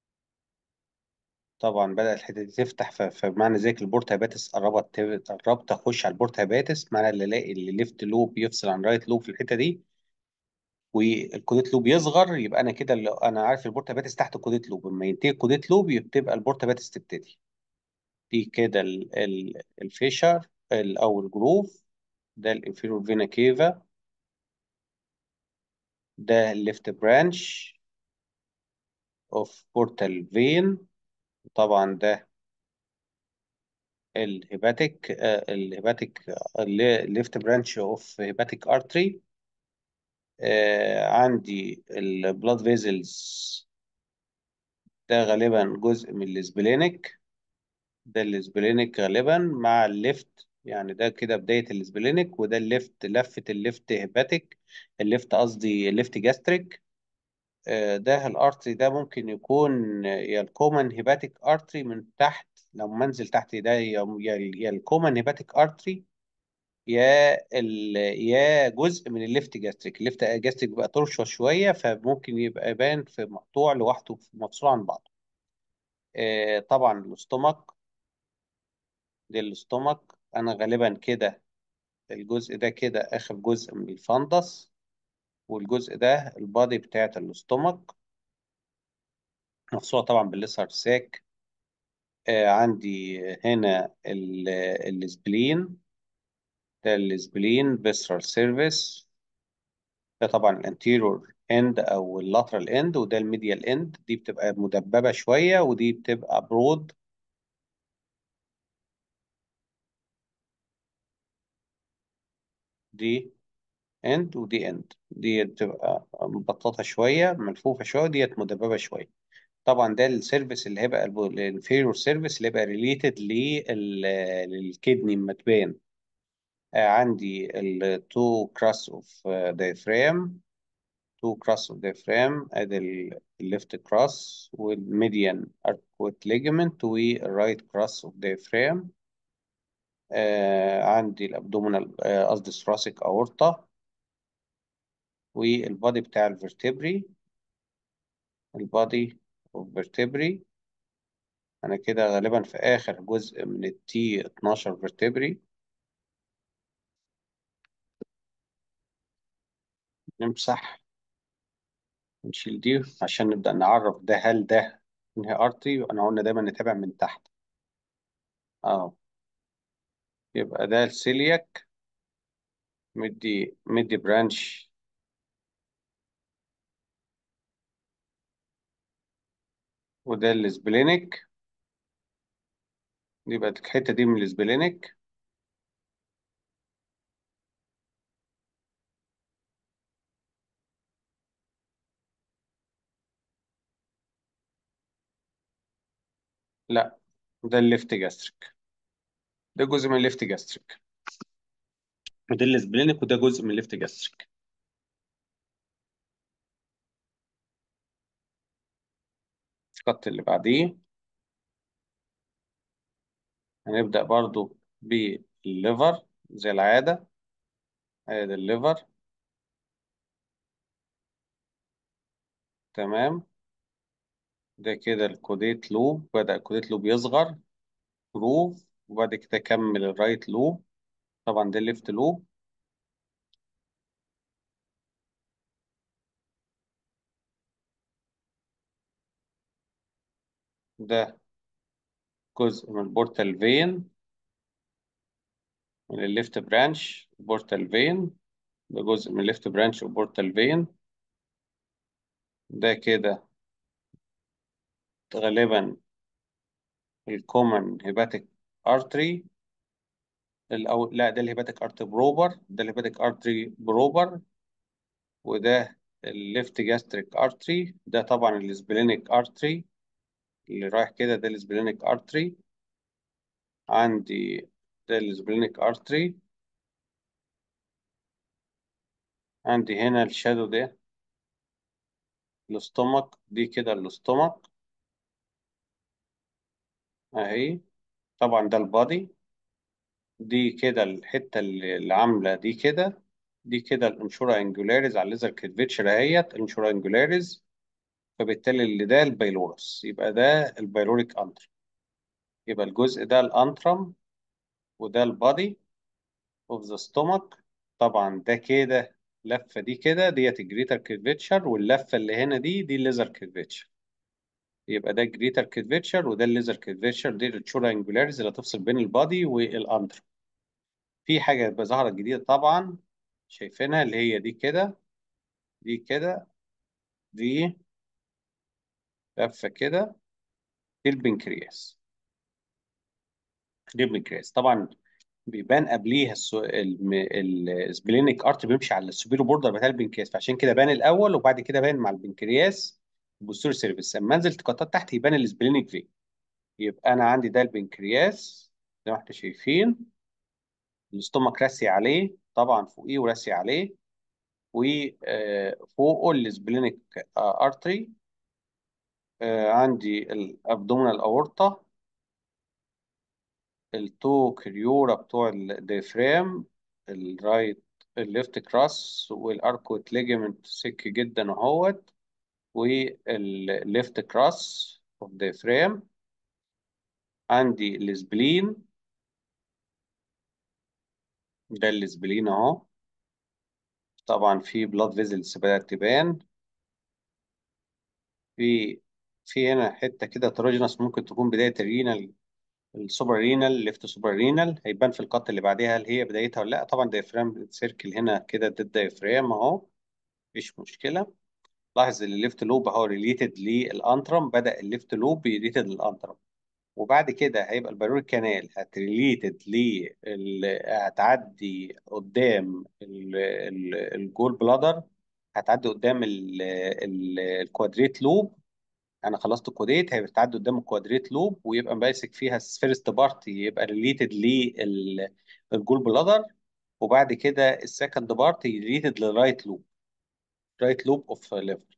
طبعا بدأت الحتة دي تفتح ف- فمعنى ذلك البورتا هيباتس قربت قربت أخش على البورتا هيباتس معنى اللي الاقي اللي ليفت لوب يفصل عن رايت لوب في الحتة دي والكوديت لوب يصغر يبقى أنا كده اللي أنا عارف البورتا هيباتس تحت الكوديت لوب لما ينتهي الكوديت لوب يبقى البورتا هيباتس تبتدي دي كده ال- ال- الفيشر ال- أو الجروف ده الانفيرور فينا كيفا ده الليفت برانش اوف بورتال فين طبعا ده الهيباتيك الهيباتيك الليفت برانش اوف هيباتيك ارتري عندي البلاد فيزلز ده غالبا جزء من السبلينيك ده السبلينيك غالبا مع الليفت يعني ده كده بداية السبلينيك وده الليفت لفة الليفت هيباتيك الليفت قصدي الليفت جاستريك ده الارتري ده ممكن يكون يا الكومن هيباتيك ارتري من تحت لو منزل تحت ده يا يا الكومن هيباتيك ارتري يا ال... يا جزء من الليفت جاستريك الليفت جاستريك بيبقى ترشة شوية فممكن يبقى يبان في مقطوع لوحده مفصول عن بعض آه طبعا الاستومك دي الاستومك انا غالبا كده الجزء ده كده اخر جزء من الفندس والجزء ده البادي بتاعت الاستومك مفصولة طبعا بالليسر ساك آه عندي هنا ال- السبلين ده السبلين بيسرال سيرفيس ده طبعا الانتيرور اند او اللاترال اند وده الميديال اند دي بتبقى مدببه شويه ودي بتبقى برود دي اند ودي اند دي بتبقى مبططه شويه ملفوفه شويه ديت مدببه شويه طبعا ده السيرفيس اللي هيبقى الانفيرور سيرفيس اللي هيبقى ريليتد للكدني اما تبان آه، عندي التو كراس اوف دايفرام تو كراس اوف diaphragm ادي الليفت كراس والميديان اركوت ليجمنت والرايت كراس اوف diaphragm آه عندي الابدومينال آه، قصدي الثراسيك اورطة والبادي بتاع الفرتبري البادي والفرتبري انا كده غالبا في اخر جزء من التي 12 فيرتبري نمسح نشيل دي عشان نبدأ نعرف ده هل ده انهي ارتري انا قلنا دايما نتابع من تحت اه يبقى ده السيلياك مدي مدي برانش وده السبلينيك يبقى الحتة دي من السبلينيك لا ده الليفت جاستريك ده جزء من الليفت جاستريك وده السبلينيك وده جزء من الليفت جاستريك الخط اللي بعديه هنبدأ برضو بالليفر زي العادة ادي الليفر تمام ده كده الكوديت لوب بدأ الكوديت لوب يصغر جروف وبعد كده كمل الرايت لوب طبعا ده الليفت لوب ده جزء من البورتال فين من الليفت برانش بورتال فين ده جزء من الليفت برانش وبورتال فين ده كده غالبا الكومن هيباتيك ارتري الأو... لا ده الهيباتيك ارتري بروبر ده الهيباتيك ارتري بروبر وده الليفت جاستريك ارتري ده طبعا السبلينيك ارتري اللي رايح كده ده السبلينيك ارتري عندي ده السبلينيك ارتري عندي هنا الشادو ده الاستومك دي كده الاستومك اهي طبعا ده البادي دي كده الحته اللي اللي عامله دي كده دي كده الانشورا انجولاريز على الليزر كيرفيتشر اهيت الانشورا انجولاريز فبالتالي اللي ده البايلورس يبقى ده البايلوريك انترم يبقى الجزء ده الانترم وده البادي اوف ذا ستومك طبعا ده كده لفه دي كده ديت الجريتر كيرفيتشر واللفه اللي هنا دي دي الليزر كيرفيتشر يبقى ده الجريتر كيرفيتشر وده الليزر كيرفيتشر دي التشورا انجولاريز اللي هتفصل بين البادي والانترم في حاجه بقى ظهرت جديده طبعا شايفينها اللي هي دي كده دي كده دي لفه كده دي البنكرياس دي البنكرياس طبعا بيبان قبليها السو... الم... السبلينيك ارت بيمشي على السوبيرو بوردر بتاع البنكرياس فعشان كده بان الاول وبعد كده بان مع البنكرياس البوستيريور سيرفيس لما انزل قطات تحت يبان السبلينيك في يبقى انا عندي ده البنكرياس زي ما احنا شايفين الاستومك راسي عليه طبعا فوقيه وراسي عليه وفوقه السبلينيك ارتري عندي الابدومينال اورطه التو كريورا بتوع الديافرام الرايت الليفت كراس والاركوت ليجمنت سك جدا اهوت والليفت كراس اوف ديافرام عندي السبلين ده السبلين اهو طبعا في بلاد فيزلز بدأت تبان في في هنا حته كده تروجينس ممكن تكون بدايه الرينال السوبر رينال ليفت سوبر رينال هيبان في القط اللي بعدها هل هي بدايتها ولا لا طبعا دايفرام سيركل هنا كده ده الدايفرام اهو مفيش مشكله لاحظ ان الليفت لوب اهو ريليتد للانترم بدا الليفت لوب ريليتد للانترم وبعد كده هيبقى البارول كانال هتريليتد ل هتعدي قدام ال- ال- الجول بلادر هتعدي قدام ال- ال- الكوادريت لوب انا خلصت الكوديت هيتعدي قدام الكوادريت لوب ويبقى ماسك فيها الفيرست بارت يبقى ريليتد للجول بلادر وبعد كده السكند بارت ريليتد للرايت لوب رايت لوب اوف ليفر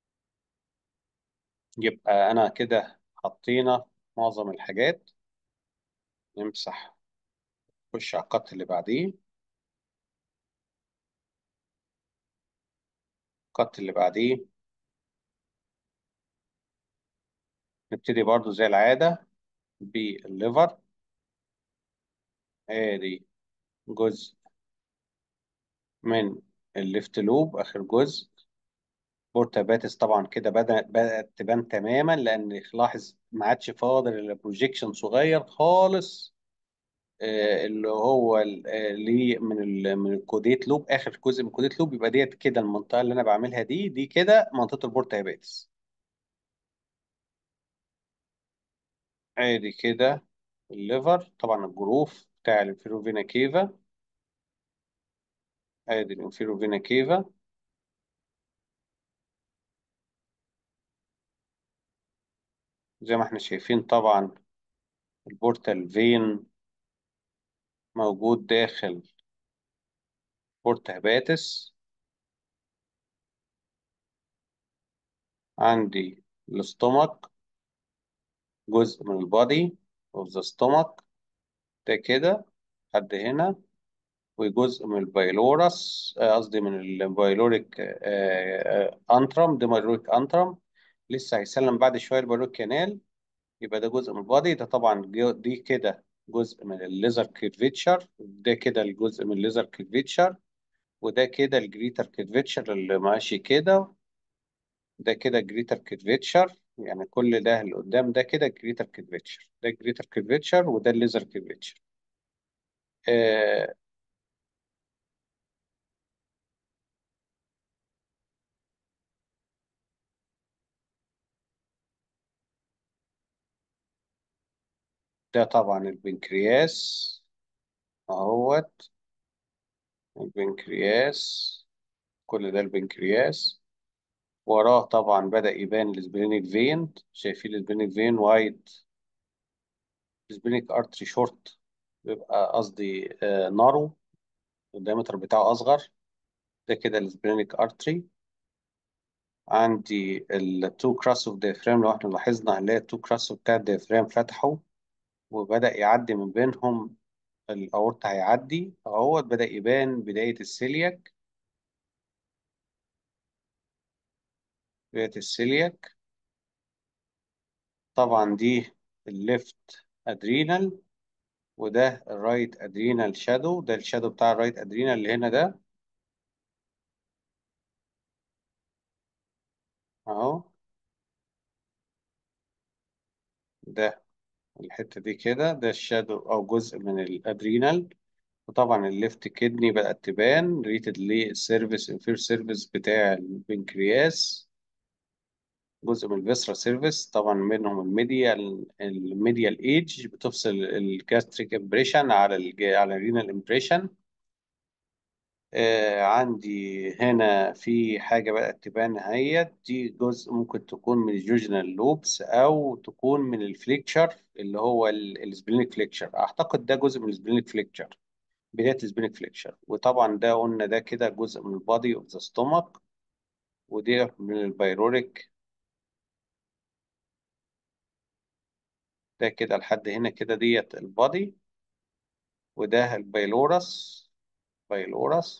يبقى انا كده حطينا معظم الحاجات نمسح خش على القط اللي بعديه القط اللي بعديه نبتدي برضو زي العادة بالليفر ادي جزء من الليفت لوب اخر جزء بورتا باتس طبعا كده بدأ بدأت تبان تماما لان لاحظ ما عادش فاضل الا بروجيكشن صغير خالص آه، اللي هو ال- آه، ليه من ال من الكوديت لوب اخر جزء من الكوديت لوب يبقى ديت كده المنطقه اللي انا بعملها دي دي كده منطقه البورتا باتس ادي كده الليفر طبعا الجروف بتاع الانفيروفينا كيفا ادي الانفيروفينا كيفا زي ما احنا شايفين طبعا البورتال فين موجود داخل بورتا هباتس عندي الاستومك جزء من البادي اوف ذا ستومك ده كده لحد هنا وجزء من البايلورس آه، قصدي من البايلوريك آه، آه، انترم ده بايلوريك انترم لسه هيسلم بعد شويه البايلوريك كانال يبقى ده جزء من البادي ده طبعا جو- دي كده جزء من الليزر كيرفيتشر ده كده الجزء من الليزر كيرفيتشر وده كده الجريتر كيرفيتشر اللي ماشي كده ده كده جريتر كيرفيتشر يعني كل ده اللي قدام ده كده جريتر كيرفيتشر ده جريتر كيرفيتشر وده الليزر كيرفيتشر آه ده طبعا البنكرياس اهوت البنكرياس كل ده البنكرياس وراه طبعا بدأ يبان السبلينيك فين شايفين السبلينيك فين وايد السبلينيك ارتري شورت بيبقى قصدي آه نارو الدايمتر بتاعه اصغر ده كده السبلينيك ارتري عندي التو كراس اوف ديافرام لو احنا لاحظنا هنلاقي التو كراس بتاع الديافرام فتحوا وبدأ يعدي من بينهم الأورطة هيعدي اهوت بدأ يبان بداية السيلياك بداية السيلياك طبعا دي الليفت ادرينال وده الرايت ادرينال شادو ده الشادو بتاع الرايت ادرينال اللي هنا ده اهو ده الحتة دي كده ده الشادو او جزء من الادرينال وطبعا الليفت كدني بدأت تبان ريتد للسيرفيس انفير سيرفيس بتاع البنكرياس جزء من الفيسرا سيرفيس طبعا منهم الميديال الميديال ايدج بتفصل الجاستريك امبريشن على الج... على الرينال امبريشن آه عندي هنا في حاجة بدأت تبان اهيت دي جزء ممكن تكون من الجوجنال لوبس أو تكون من الفليكشر اللي هو السبلينيك فليكشر أعتقد ده جزء من السبلينيك فليكشر بداية السبلينيك فليكشر وطبعا ده قلنا ده كده جزء من البادي اوف ذا ستومك ودي من البايروريك ده كده لحد هنا كده ديت البادي وده البايلورس بايلورس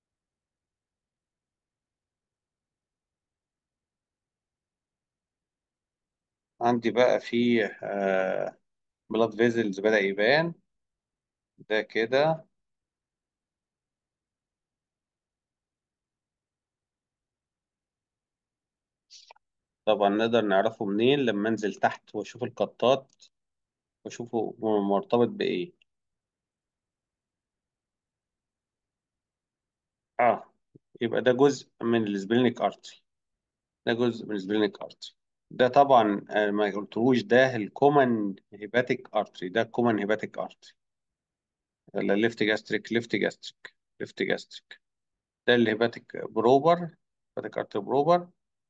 عندي بقى فيه آه بلاد فيزلز بدأ يبان ده كده طبعا نقدر نعرفه منين لما انزل تحت واشوف القطات واشوفه مرتبط بايه اه يبقى ده جزء من السبلينيك ارتري ده جزء من السبلينيك ارتري ده طبعا آه، ما قلتهوش ده الكومن هيباتيك ارتري ده الكومن هيباتيك ارتري ولا ليفت جاستريك ليفت جاستريك ليفت جاستريك ده الهيباتيك بروبر هيباتيك ارتري بروبر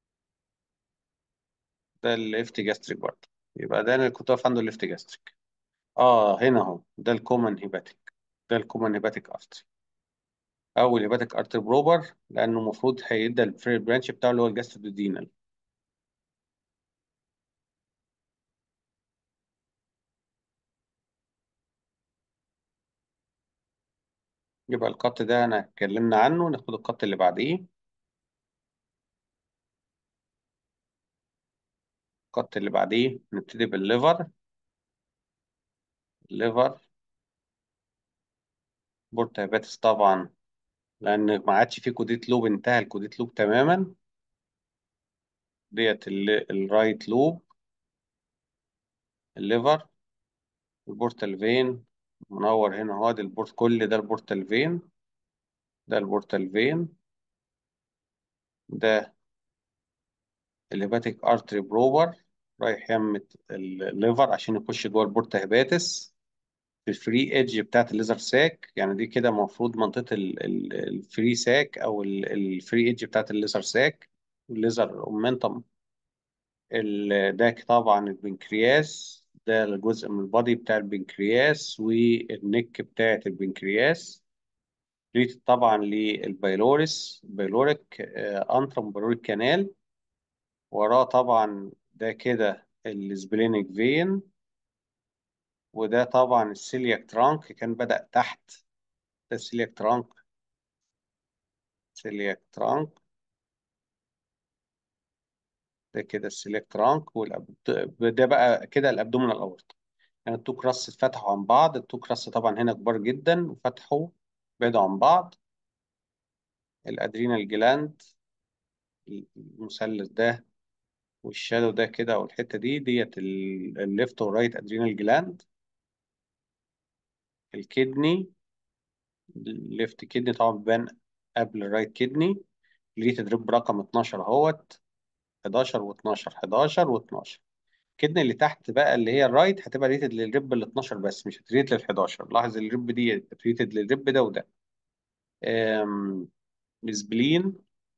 ده الليفت جاستريك برضه يبقى ده اللي كنت واقف عنده الليفت جاستريك اه هنا اهو ده الكومن هيباتيك ده الكومن هيباتيك ارتري او الهيباتيك ارتري بروبر لانه المفروض هيدي الفري برانش بتاعه اللي هو الجاسترودينال يبقى القط ده انا اتكلمنا عنه ناخد القط اللي بعديه القط اللي بعديه نبتدي بالليفر الليفر بورتا هيباتس طبعا لان ما عادش فيه كوديت لوب انتهى الكوديت لوب تماما ديت ال- الرايت لوب الليفر البورتال فين منور هنا اهو دي البورت كل ده البورتال فين ده البورتال فين ده الهيباتيك ارتري بروبر رايح يمة الليفر عشان يخش جوه البورتا هيباتس في الفري ايدج بتاعت الليزر ساك يعني دي كده المفروض منطقة ال- ال- الفري ساك او ال- الفري ايدج بتاعت الليزر ساك الليزر اومنتم ال- ده طبعا البنكرياس ده الجزء من البادي بتاع البنكرياس والنك بتاعت البنكرياس ريت طبعا للبايلوريس بايلوريك آه، انترم بايلوريك كانال وراه طبعا ده كده السبلينيك فين وده طبعا السيلياك ترانك كان بدأ تحت ده السيلياك ترانك سيلياك ترانك ده كده السيلياك ترانك والأب... ده بقى كده الابدومينال اورتا يعني التو كراس اتفتحوا عن بعض التو كراس طبعا هنا كبار جدا وفتحوا بعدوا عن بعض الادرينال جلاند المثلث ده والشادو ده كده والحته دي ديت الليفت والرايت ادرينال جلاند الكدني الليفت كدني طبعا بيبان قبل الرايت كدني لقيت دريب رقم 12 اهوت 11 و12 11 و12 الكدني اللي تحت بقى اللي هي الرايت هتبقى ريتد للريب ال 12 بس مش هتريت لل 11 لاحظ الريب دي ريتد للريب ده وده أم، سبلين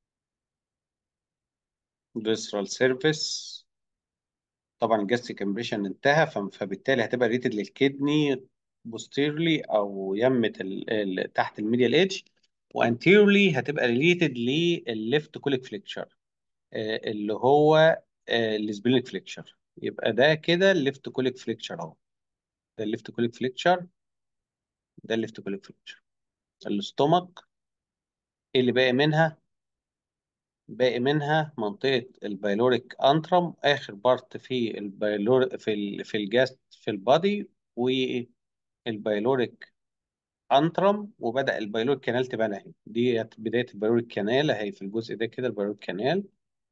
فيسرال سيرفيس طبعا الجاستريك امبريشن انتهى فم- فبالتالي هتبقى ريتد للكدني بوستيرلي او يمة ال... ال... تحت الميديال ايدج وانتيرلي هتبقى ريليتد للليفت كوليك فليكشر اللي هو السبلينك فليكشر يبقى ده كده الليفت كوليك فليكشر اهو ده الليفت كوليك فليكشر ده الليفت كوليك فليكشر الاستومك ايه اللي باقي منها باقي منها منطقة البايلوريك انترم اخر بارت في البايلور في ال... في الجاست في البادي والبايلوريك انترم وبدأ البايلوريك كانال تبان اهي دي بداية البايلوريك كانال اهي في الجزء ده كده البايلوريك كانال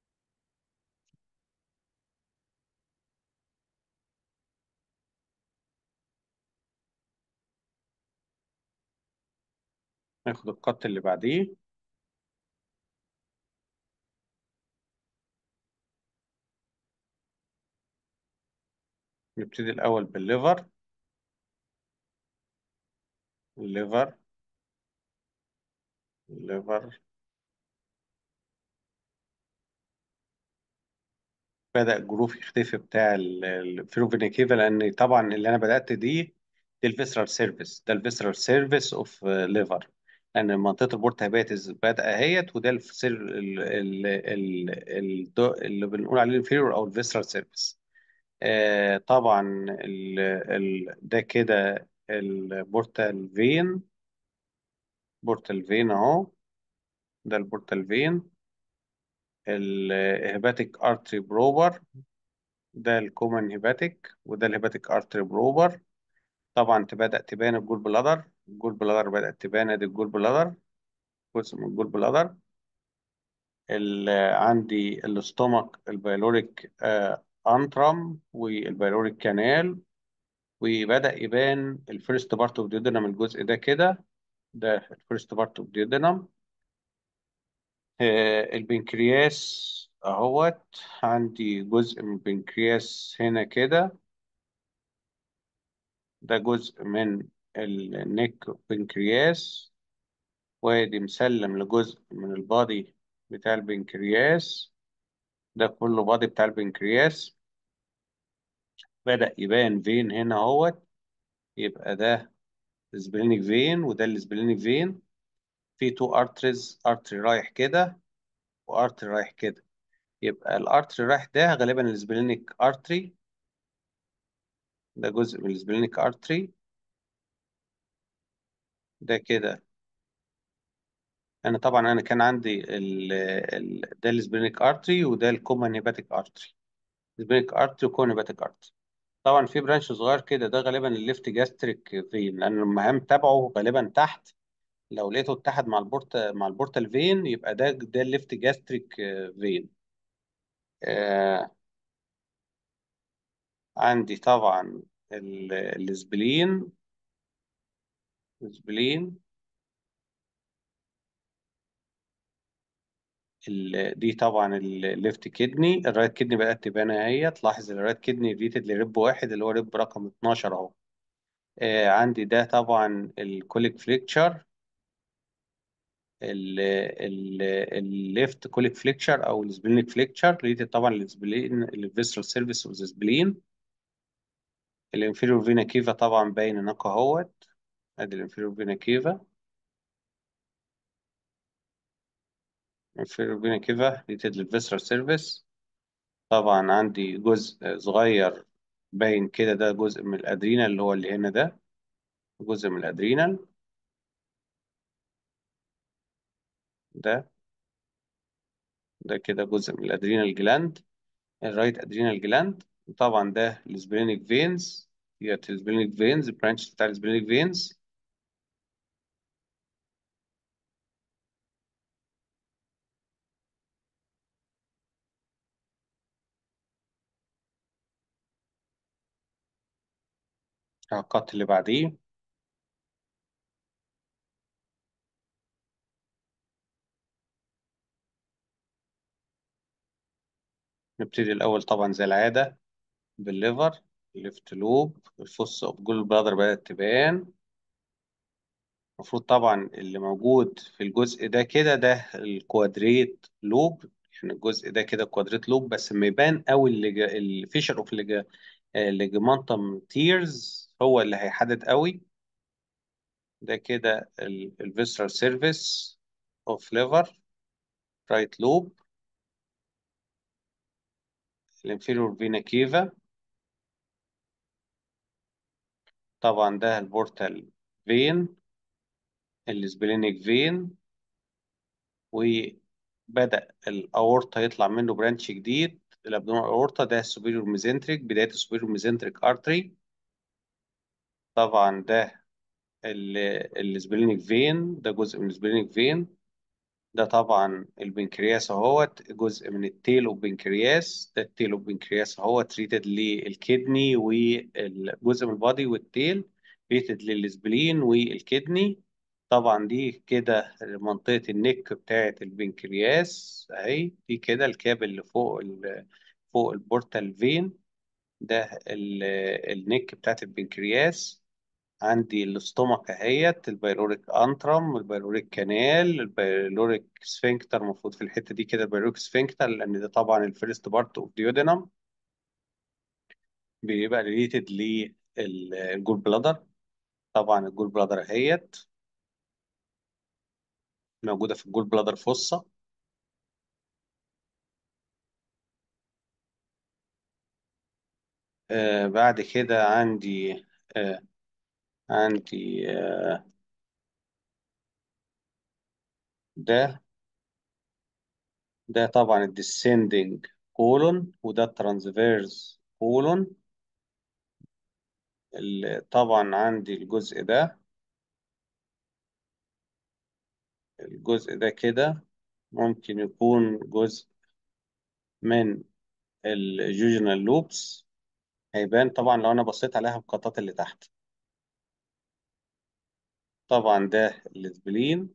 ناخد القط اللي بعديه نبتدي الاول بالليفر الليفر الليفر بدأ الجروف يختفي بتاع الفيروفينيكيفا لأن طبعا اللي أنا بدأت دي دي الفيسرال سيرفيس ده الفيسرال سيرفيس أوف ليفر لأن منطقة البورتا هيباتس بدأ اهيت وده السير ال- ال- ال- ال- اللي بنقول عليه الانفيرور أو الفيسرال سيرفيس آه طبعا ال ال ده كده البورتال فين بورتال فين أهو ده البورتال فين الهيباتيك ارتري بروبر ده الكومن هيباتيك وده الهيباتيك ارتري بروبر طبعا بدأ تبان الجول بلادر الجول بلادر بدأت تبان ادي الجول بلادر جزء من الجول بلادر ال- عندي الاستومك البيلوريك آه انترم والبيلوريك كانال وبدأ يبان الفيرست بارت اوف ديودنم الجزء ده كده ده الفيرست بارت اوف ديودنم آه البنكرياس اهوت عندي جزء من البنكرياس هنا كده ده جزء من النيك بنكرياس وادي مسلم لجزء من البادي بتاع البنكرياس ده كله بادي بتاع البنكرياس بدأ يبان فين هنا اهوت يبقى ده السبلينيك فين وده السبلينيك فين في تو ارتريز ارتري رايح كده وارتري رايح كده يبقى الارتري رايح ده غالبا السبلينيك ارتري ده جزء من السبلينيك ارتري ده كده انا طبعا انا كان عندي ال ال ده السبلينيك ارتري وده الكومن هيباتيك ارتري سبلينيك ارتري وكومن هيباتيك ارتري طبعا في برانش صغير كده ده غالبا الليفت جاستريك فين لان المهام تبعه غالبا تحت لو لقيته اتحد مع البورت مع البورتال فين يبقى ده ده الليفت جاستريك فين آه عندي طبعا ال- السبلين السبلين ال- دي طبعا الليفت كدني الرايت كدني بدأت تبان اهي تلاحظ الرايت كدني ريتد لريب واحد اللي هو ريب رقم 12 اهو آه عندي ده طبعا الكوليك فليكتشر الليفت كوليك فليكتشر او السبلينيك فليكتشر ريتد طبعا السبلين الفيسرال سيرفيس اوف ذا سبلين الانفيريور فينا كيفا طبعا باين هناك اهوت ادي الانفيريور فينا كيفا الانفيريور فينا كيفا ريتد للفيسرال سيرفيس طبعا عندي جزء صغير باين كده ده جزء من الادرينال اللي هو اللي هنا ده جزء من الادرينال ده ده كده جزء من الادرينال جلاند الرايت ادرينال جلاند وطبعا ده السبلينيك فينز هي السبلينيك فينز برانش بتاع السبلينيك فينز الخط اللي بعديه نبتدي الاول طبعا زي العاده بالليفر الليفت لوب الفص اوف جول بلادر بدات تبان المفروض طبعا اللي موجود في الجزء ده كده ده الكوادريت لوب يعني الجزء ده كده كوادريت لوب بس ما يبان قوي الفيشر اوف ليجمنتم تيرز هو اللي هيحدد قوي ده كده الفيسرال سيرفيس اوف ليفر رايت لوب الانفيريور فينا كيفا طبعا ده البورتال فين السبلينيك فين وبدأ الأورطة يطلع منه برانش جديد الأبدومين أورطة ده السوبيريور ميزنتريك بداية السوبيريور ميزنتريك أرتري طبعا ده السبلينيك فين ده جزء من السبلينيك فين ده طبعا البنكرياس اهوت جزء من التيل اوف بنكرياس ده التيل اوف بنكرياس اهو تريتد للكدني والجزء من البادي والتيل تريتد للسبلين والكدني طبعا دي كده منطقة النك بتاعة البنكرياس اهي دي كده الكاب اللي فوق ال فوق البورتال فين ده ال- النك بتاعة البنكرياس عندي الاستومك اهيت البيلوريك انترم البيلوريك كانال البيلوريك سفنكتر المفروض في الحته دي كده البيلوريك سفنكتر لان ده طبعا الفيرست بارت اوف ديودينم بيبقى ريليتد للجول بلادر طبعا الجول بلادر اهيت موجوده في الجول بلادر فوسا آه بعد كده عندي آه عندي آه ده ده طبعا الديسندنج كولون وده الترانسفيرز كولون طبعا عندي الجزء ده الجزء ده كده ممكن يكون جزء من الجوجنال لوبس هيبان طبعا لو انا بصيت عليها بالقطات اللي تحت طبعا ده السبلين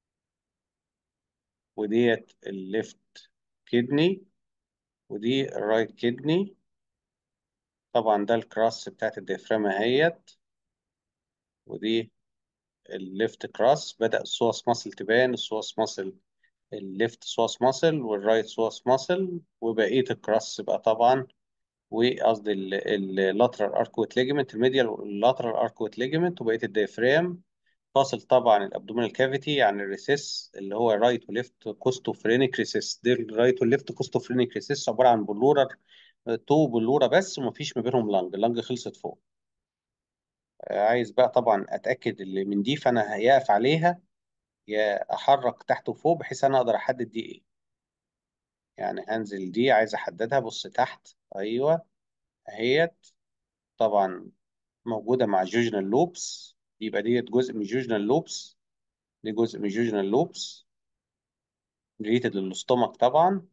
وديت الليفت كدني ودي الرايت كدني طبعا ده الكراس بتاعت الديافرام اهيت ودي الليفت كراس بدأ السوس ماسل تبان السوس ماسل الليفت سوس ماسل والرايت سوس ماسل وبقية الكراس بقى طبعا وقصدي اللاترال اركوت ليجمنت الميديال اللاترال اركوت ليجمنت وبقيه الديافرام فاصل طبعا الابدومينال كافيتي عن الريسيس اللي هو رايت وليفت كوستوفرينيك ريسيس دي الرايت والليفت كوستوفرينيك ريسيس عباره عن بلورر تو بلوره بس ومفيش ما بينهم لانج اللانج خلصت فوق عايز بقى طبعا اتاكد اللي من دي فانا هيقف عليها يا احرك تحت وفوق بحيث انا اقدر احدد دي ايه يعني هنزل دي عايز احددها بص تحت ايوه اهيت طبعا موجوده مع جوجنال لوبس يبقى ديت جزء من جوجنال لوبس دي جزء من جوجنال لوبس ريليتد للاستومك طبعا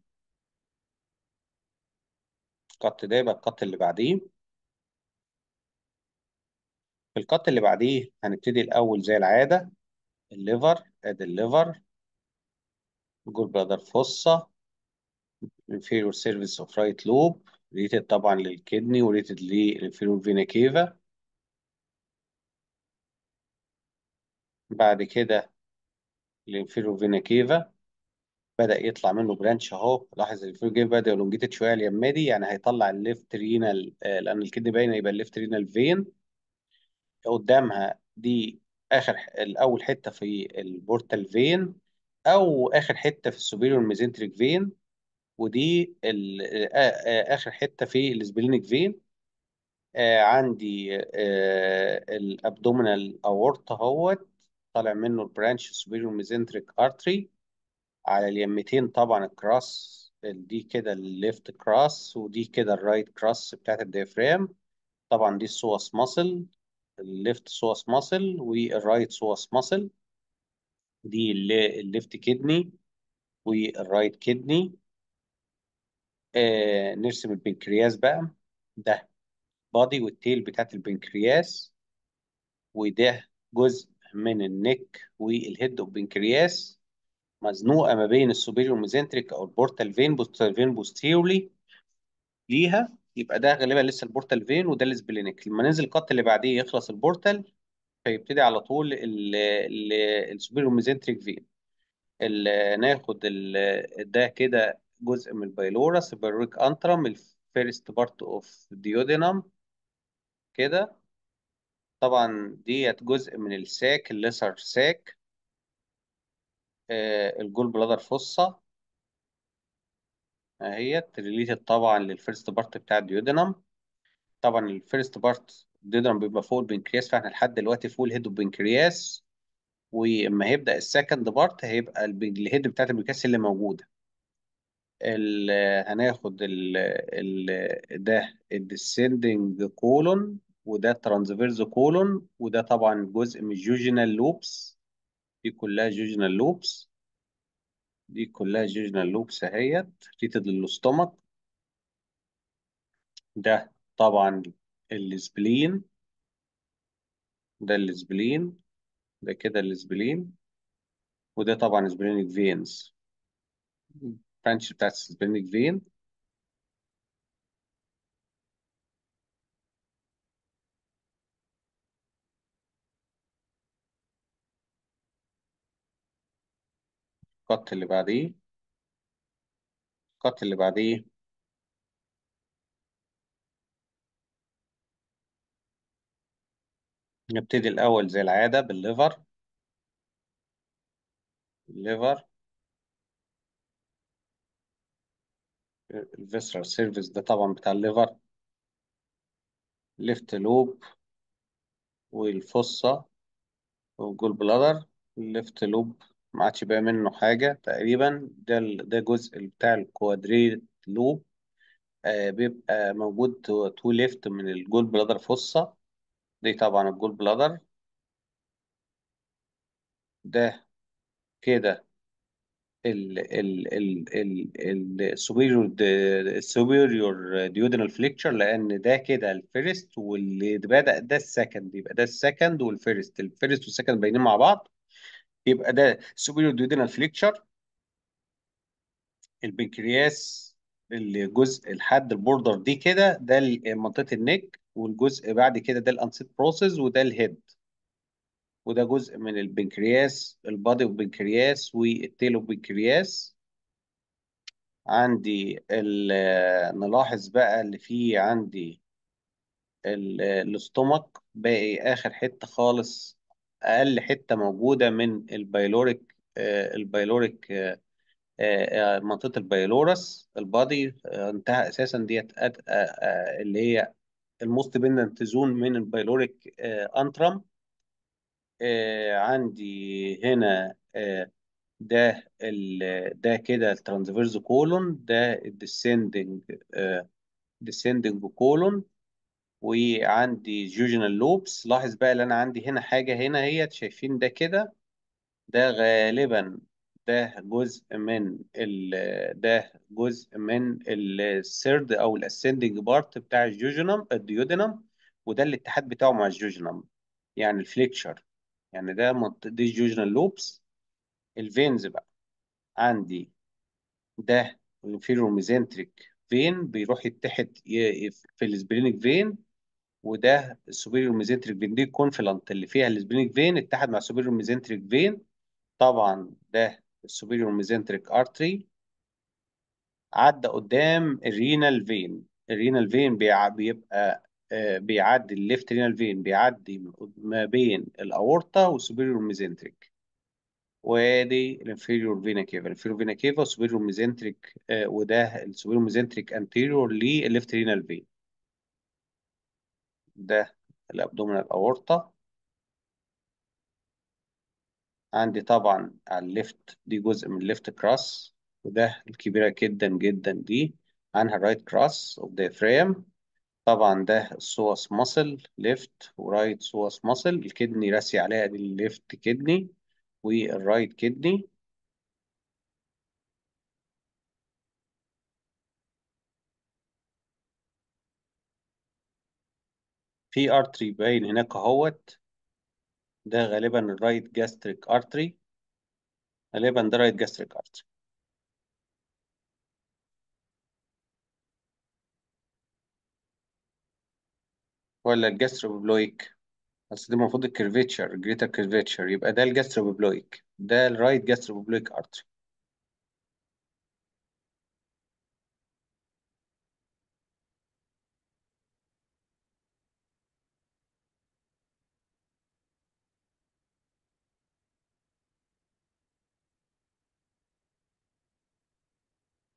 القط ده يبقى القط اللي بعديه في القط اللي بعديه هنبتدي الاول زي العاده الليفر ادي الليفر جول بلادر فوسا inferior cervix of right lobe ريتد طبعا للكدني وريتد للانفيرور فينا كيفا بعد كده الانفيرور فينا كيفا بدأ يطلع منه برانش اهو لاحظ الانفيرور فينا بدأ يلونجيتد شويه اليمه دي يعني هيطلع الليفت رينال لان الكدني باينه يبقى الليفت رينال فين قدامها دي اخر الاول حته في البورتال فين او اخر حته في السوبيريور ميزنتريك فين ودي ال- آه، آه، اخر حته في السبلينيك فين آه عندي آه الابدومينال اورتا اهوت طالع منه البرانش سوبيريور ميزنتريك ارتري على اليمتين طبعا الكراس دي كده الليفت كراس ودي كده الرايت كراس بتاعت الديافرام طبعا دي السوس ماسل الليفت سوس ماسل والرايت سوس ماسل دي اللي- الليفت كدني والرايت كدني آه نرسم البنكرياس بقى ده بادي والتيل بتاعت البنكرياس وده جزء من النك والهيد اوف بنكرياس مزنوقه ما بين السوبيريور ميزنتريك او البورتال فين بورتال فين بوستيرلي ليها يبقى ده غالبا لسه البورتال فين وده السبلينيك لما ننزل القط اللي بعديه يخلص البورتال فيبتدي على طول السوبيريور ميزنتريك فين ال- ناخد ال- ده كده جزء من البايلورس البايلوريك انترم الفيرست بارت اوف ديودينم كده طبعا ديت جزء من الساك الليسر ساك آه الجول بلادر فوسا اهيت ريليتد طبعا للفيرست بارت بتاع الديودينم طبعا الفيرست بارت الديودينم بيبقى فوق البنكرياس فاحنا لحد دلوقتي فوق الهيد البنكرياس واما هيبدا السكند بارت هيبقى الب- الهيد بتاعت البنكرياس اللي موجوده ال هناخد ال ال ده الديسندنج كولون وده ترانسفيرز كولون وده طبعا جزء من الجوجينال لوبس دي كلها جوجينال لوبس دي كلها جوجينال لوبس اهيت ريتد للاستومك ده طبعا السبلين ده السبلين ده كده السبلين وده طبعا سبلينيك فينز برانش بتاعت السبلينيك فين الخط اللي بعديه الخط اللي بعديه نبتدي الأول زي العادة بالليفر الليفر الفيسرال سيرفيس ده طبعا بتاع الليفر ليفت لوب والفصة والجول بلادر الليفت لوب ما عادش بقى منه حاجة تقريبا ده ال- ده جزء بتاع الكوادريت لوب آه بيبقى موجود تو, تو ليفت من الجول بلادر فصة دي طبعا الجول بلادر ده كده ال ال ال ال السوبيريور السوبيريور ديودينال فليكتشر لان ده كده الفيرست واللي بدأ ده السكند يبقى ده السكند والفيرست الفيرست والسكند باينين مع بعض يبقى ده سوبيريور ديودينال فليكتشر البنكرياس الجزء لحد البوردر دي كده ده ال- منطقة النك والجزء بعد كده ده الانسيت بروسيس وده الهيد وده جزء من البنكرياس البادي اوف بنكرياس والتيل اوف بنكرياس عندي ال- نلاحظ بقى اللي فيه عندي ال- الاستومك باقي اخر حتة خالص اقل حتة موجودة من البايلوريك آه، البايلوريك آه، آه، منطقة البايلورس البادي آه، انتهى اساسا ديت أد- آه، آه، اللي هي الموست بيندنت زون من البايلوريك انترم آه عندي هنا آه ده ال ده كده الترانسفيرز كولون ده الديسندنج آه descending كولون وعندي جوجينال لوبس لاحظ بقى ان انا عندي هنا حاجه هنا هي شايفين ده كده ده غالبا ده جزء من ال ده جزء من السيرد او الاسندنج بارت بتاع الجوجينم الديودينم وده الاتحاد بتاعه مع الجوجينم يعني الفليكشر يعني ده منط- دي الجوجينال لوبس الفينز بقى عندي ده الانفيرور ميزنتريك فين بيروح يتحد ي- في السبلينيك فين وده السوبيريور ميزنتريك فين دي الكونفلانت اللي فيها السبلينيك فين اتحد مع السوبيريور ميزنتريك فين طبعا ده السوبيريور ميزنتريك ارتري عدى قدام الرينال فين الرينال فين بيع- بيبقى آه، بيعدي الليفت رينال فين بيعدي من قد- ما بين الاورطه والسوبيريور ميزنتريك وادي الانفيريور فينا كيفا الانفيريور فينا كيفا والسوبيريور ميزنتريك آه، وده السوبيريور ميزنتريك انتيريور للليفت رينال فين ده الابدومينال اورطه عندي طبعا على الليفت دي جزء من الليفت كراس وده الكبيرة جدا جدا دي عنها الرايت كراس اوف diaphragm طبعا ده السوس ماسل ليفت ورايت سوس ماسل الكدني راسي عليها دي الليفت كدني والرايت كدني في ارتري باين هناك اهوت ده غالبا الرايت جاستريك ارتري غالبا ده رايت جاستريك ارتري ولا الجاستروبلويك بس دي المفروض الكيرفيتشر جريتر كيرفيتشر يبقى ده الجاستروبلويك ده الرايت جاستروبلويك ارتري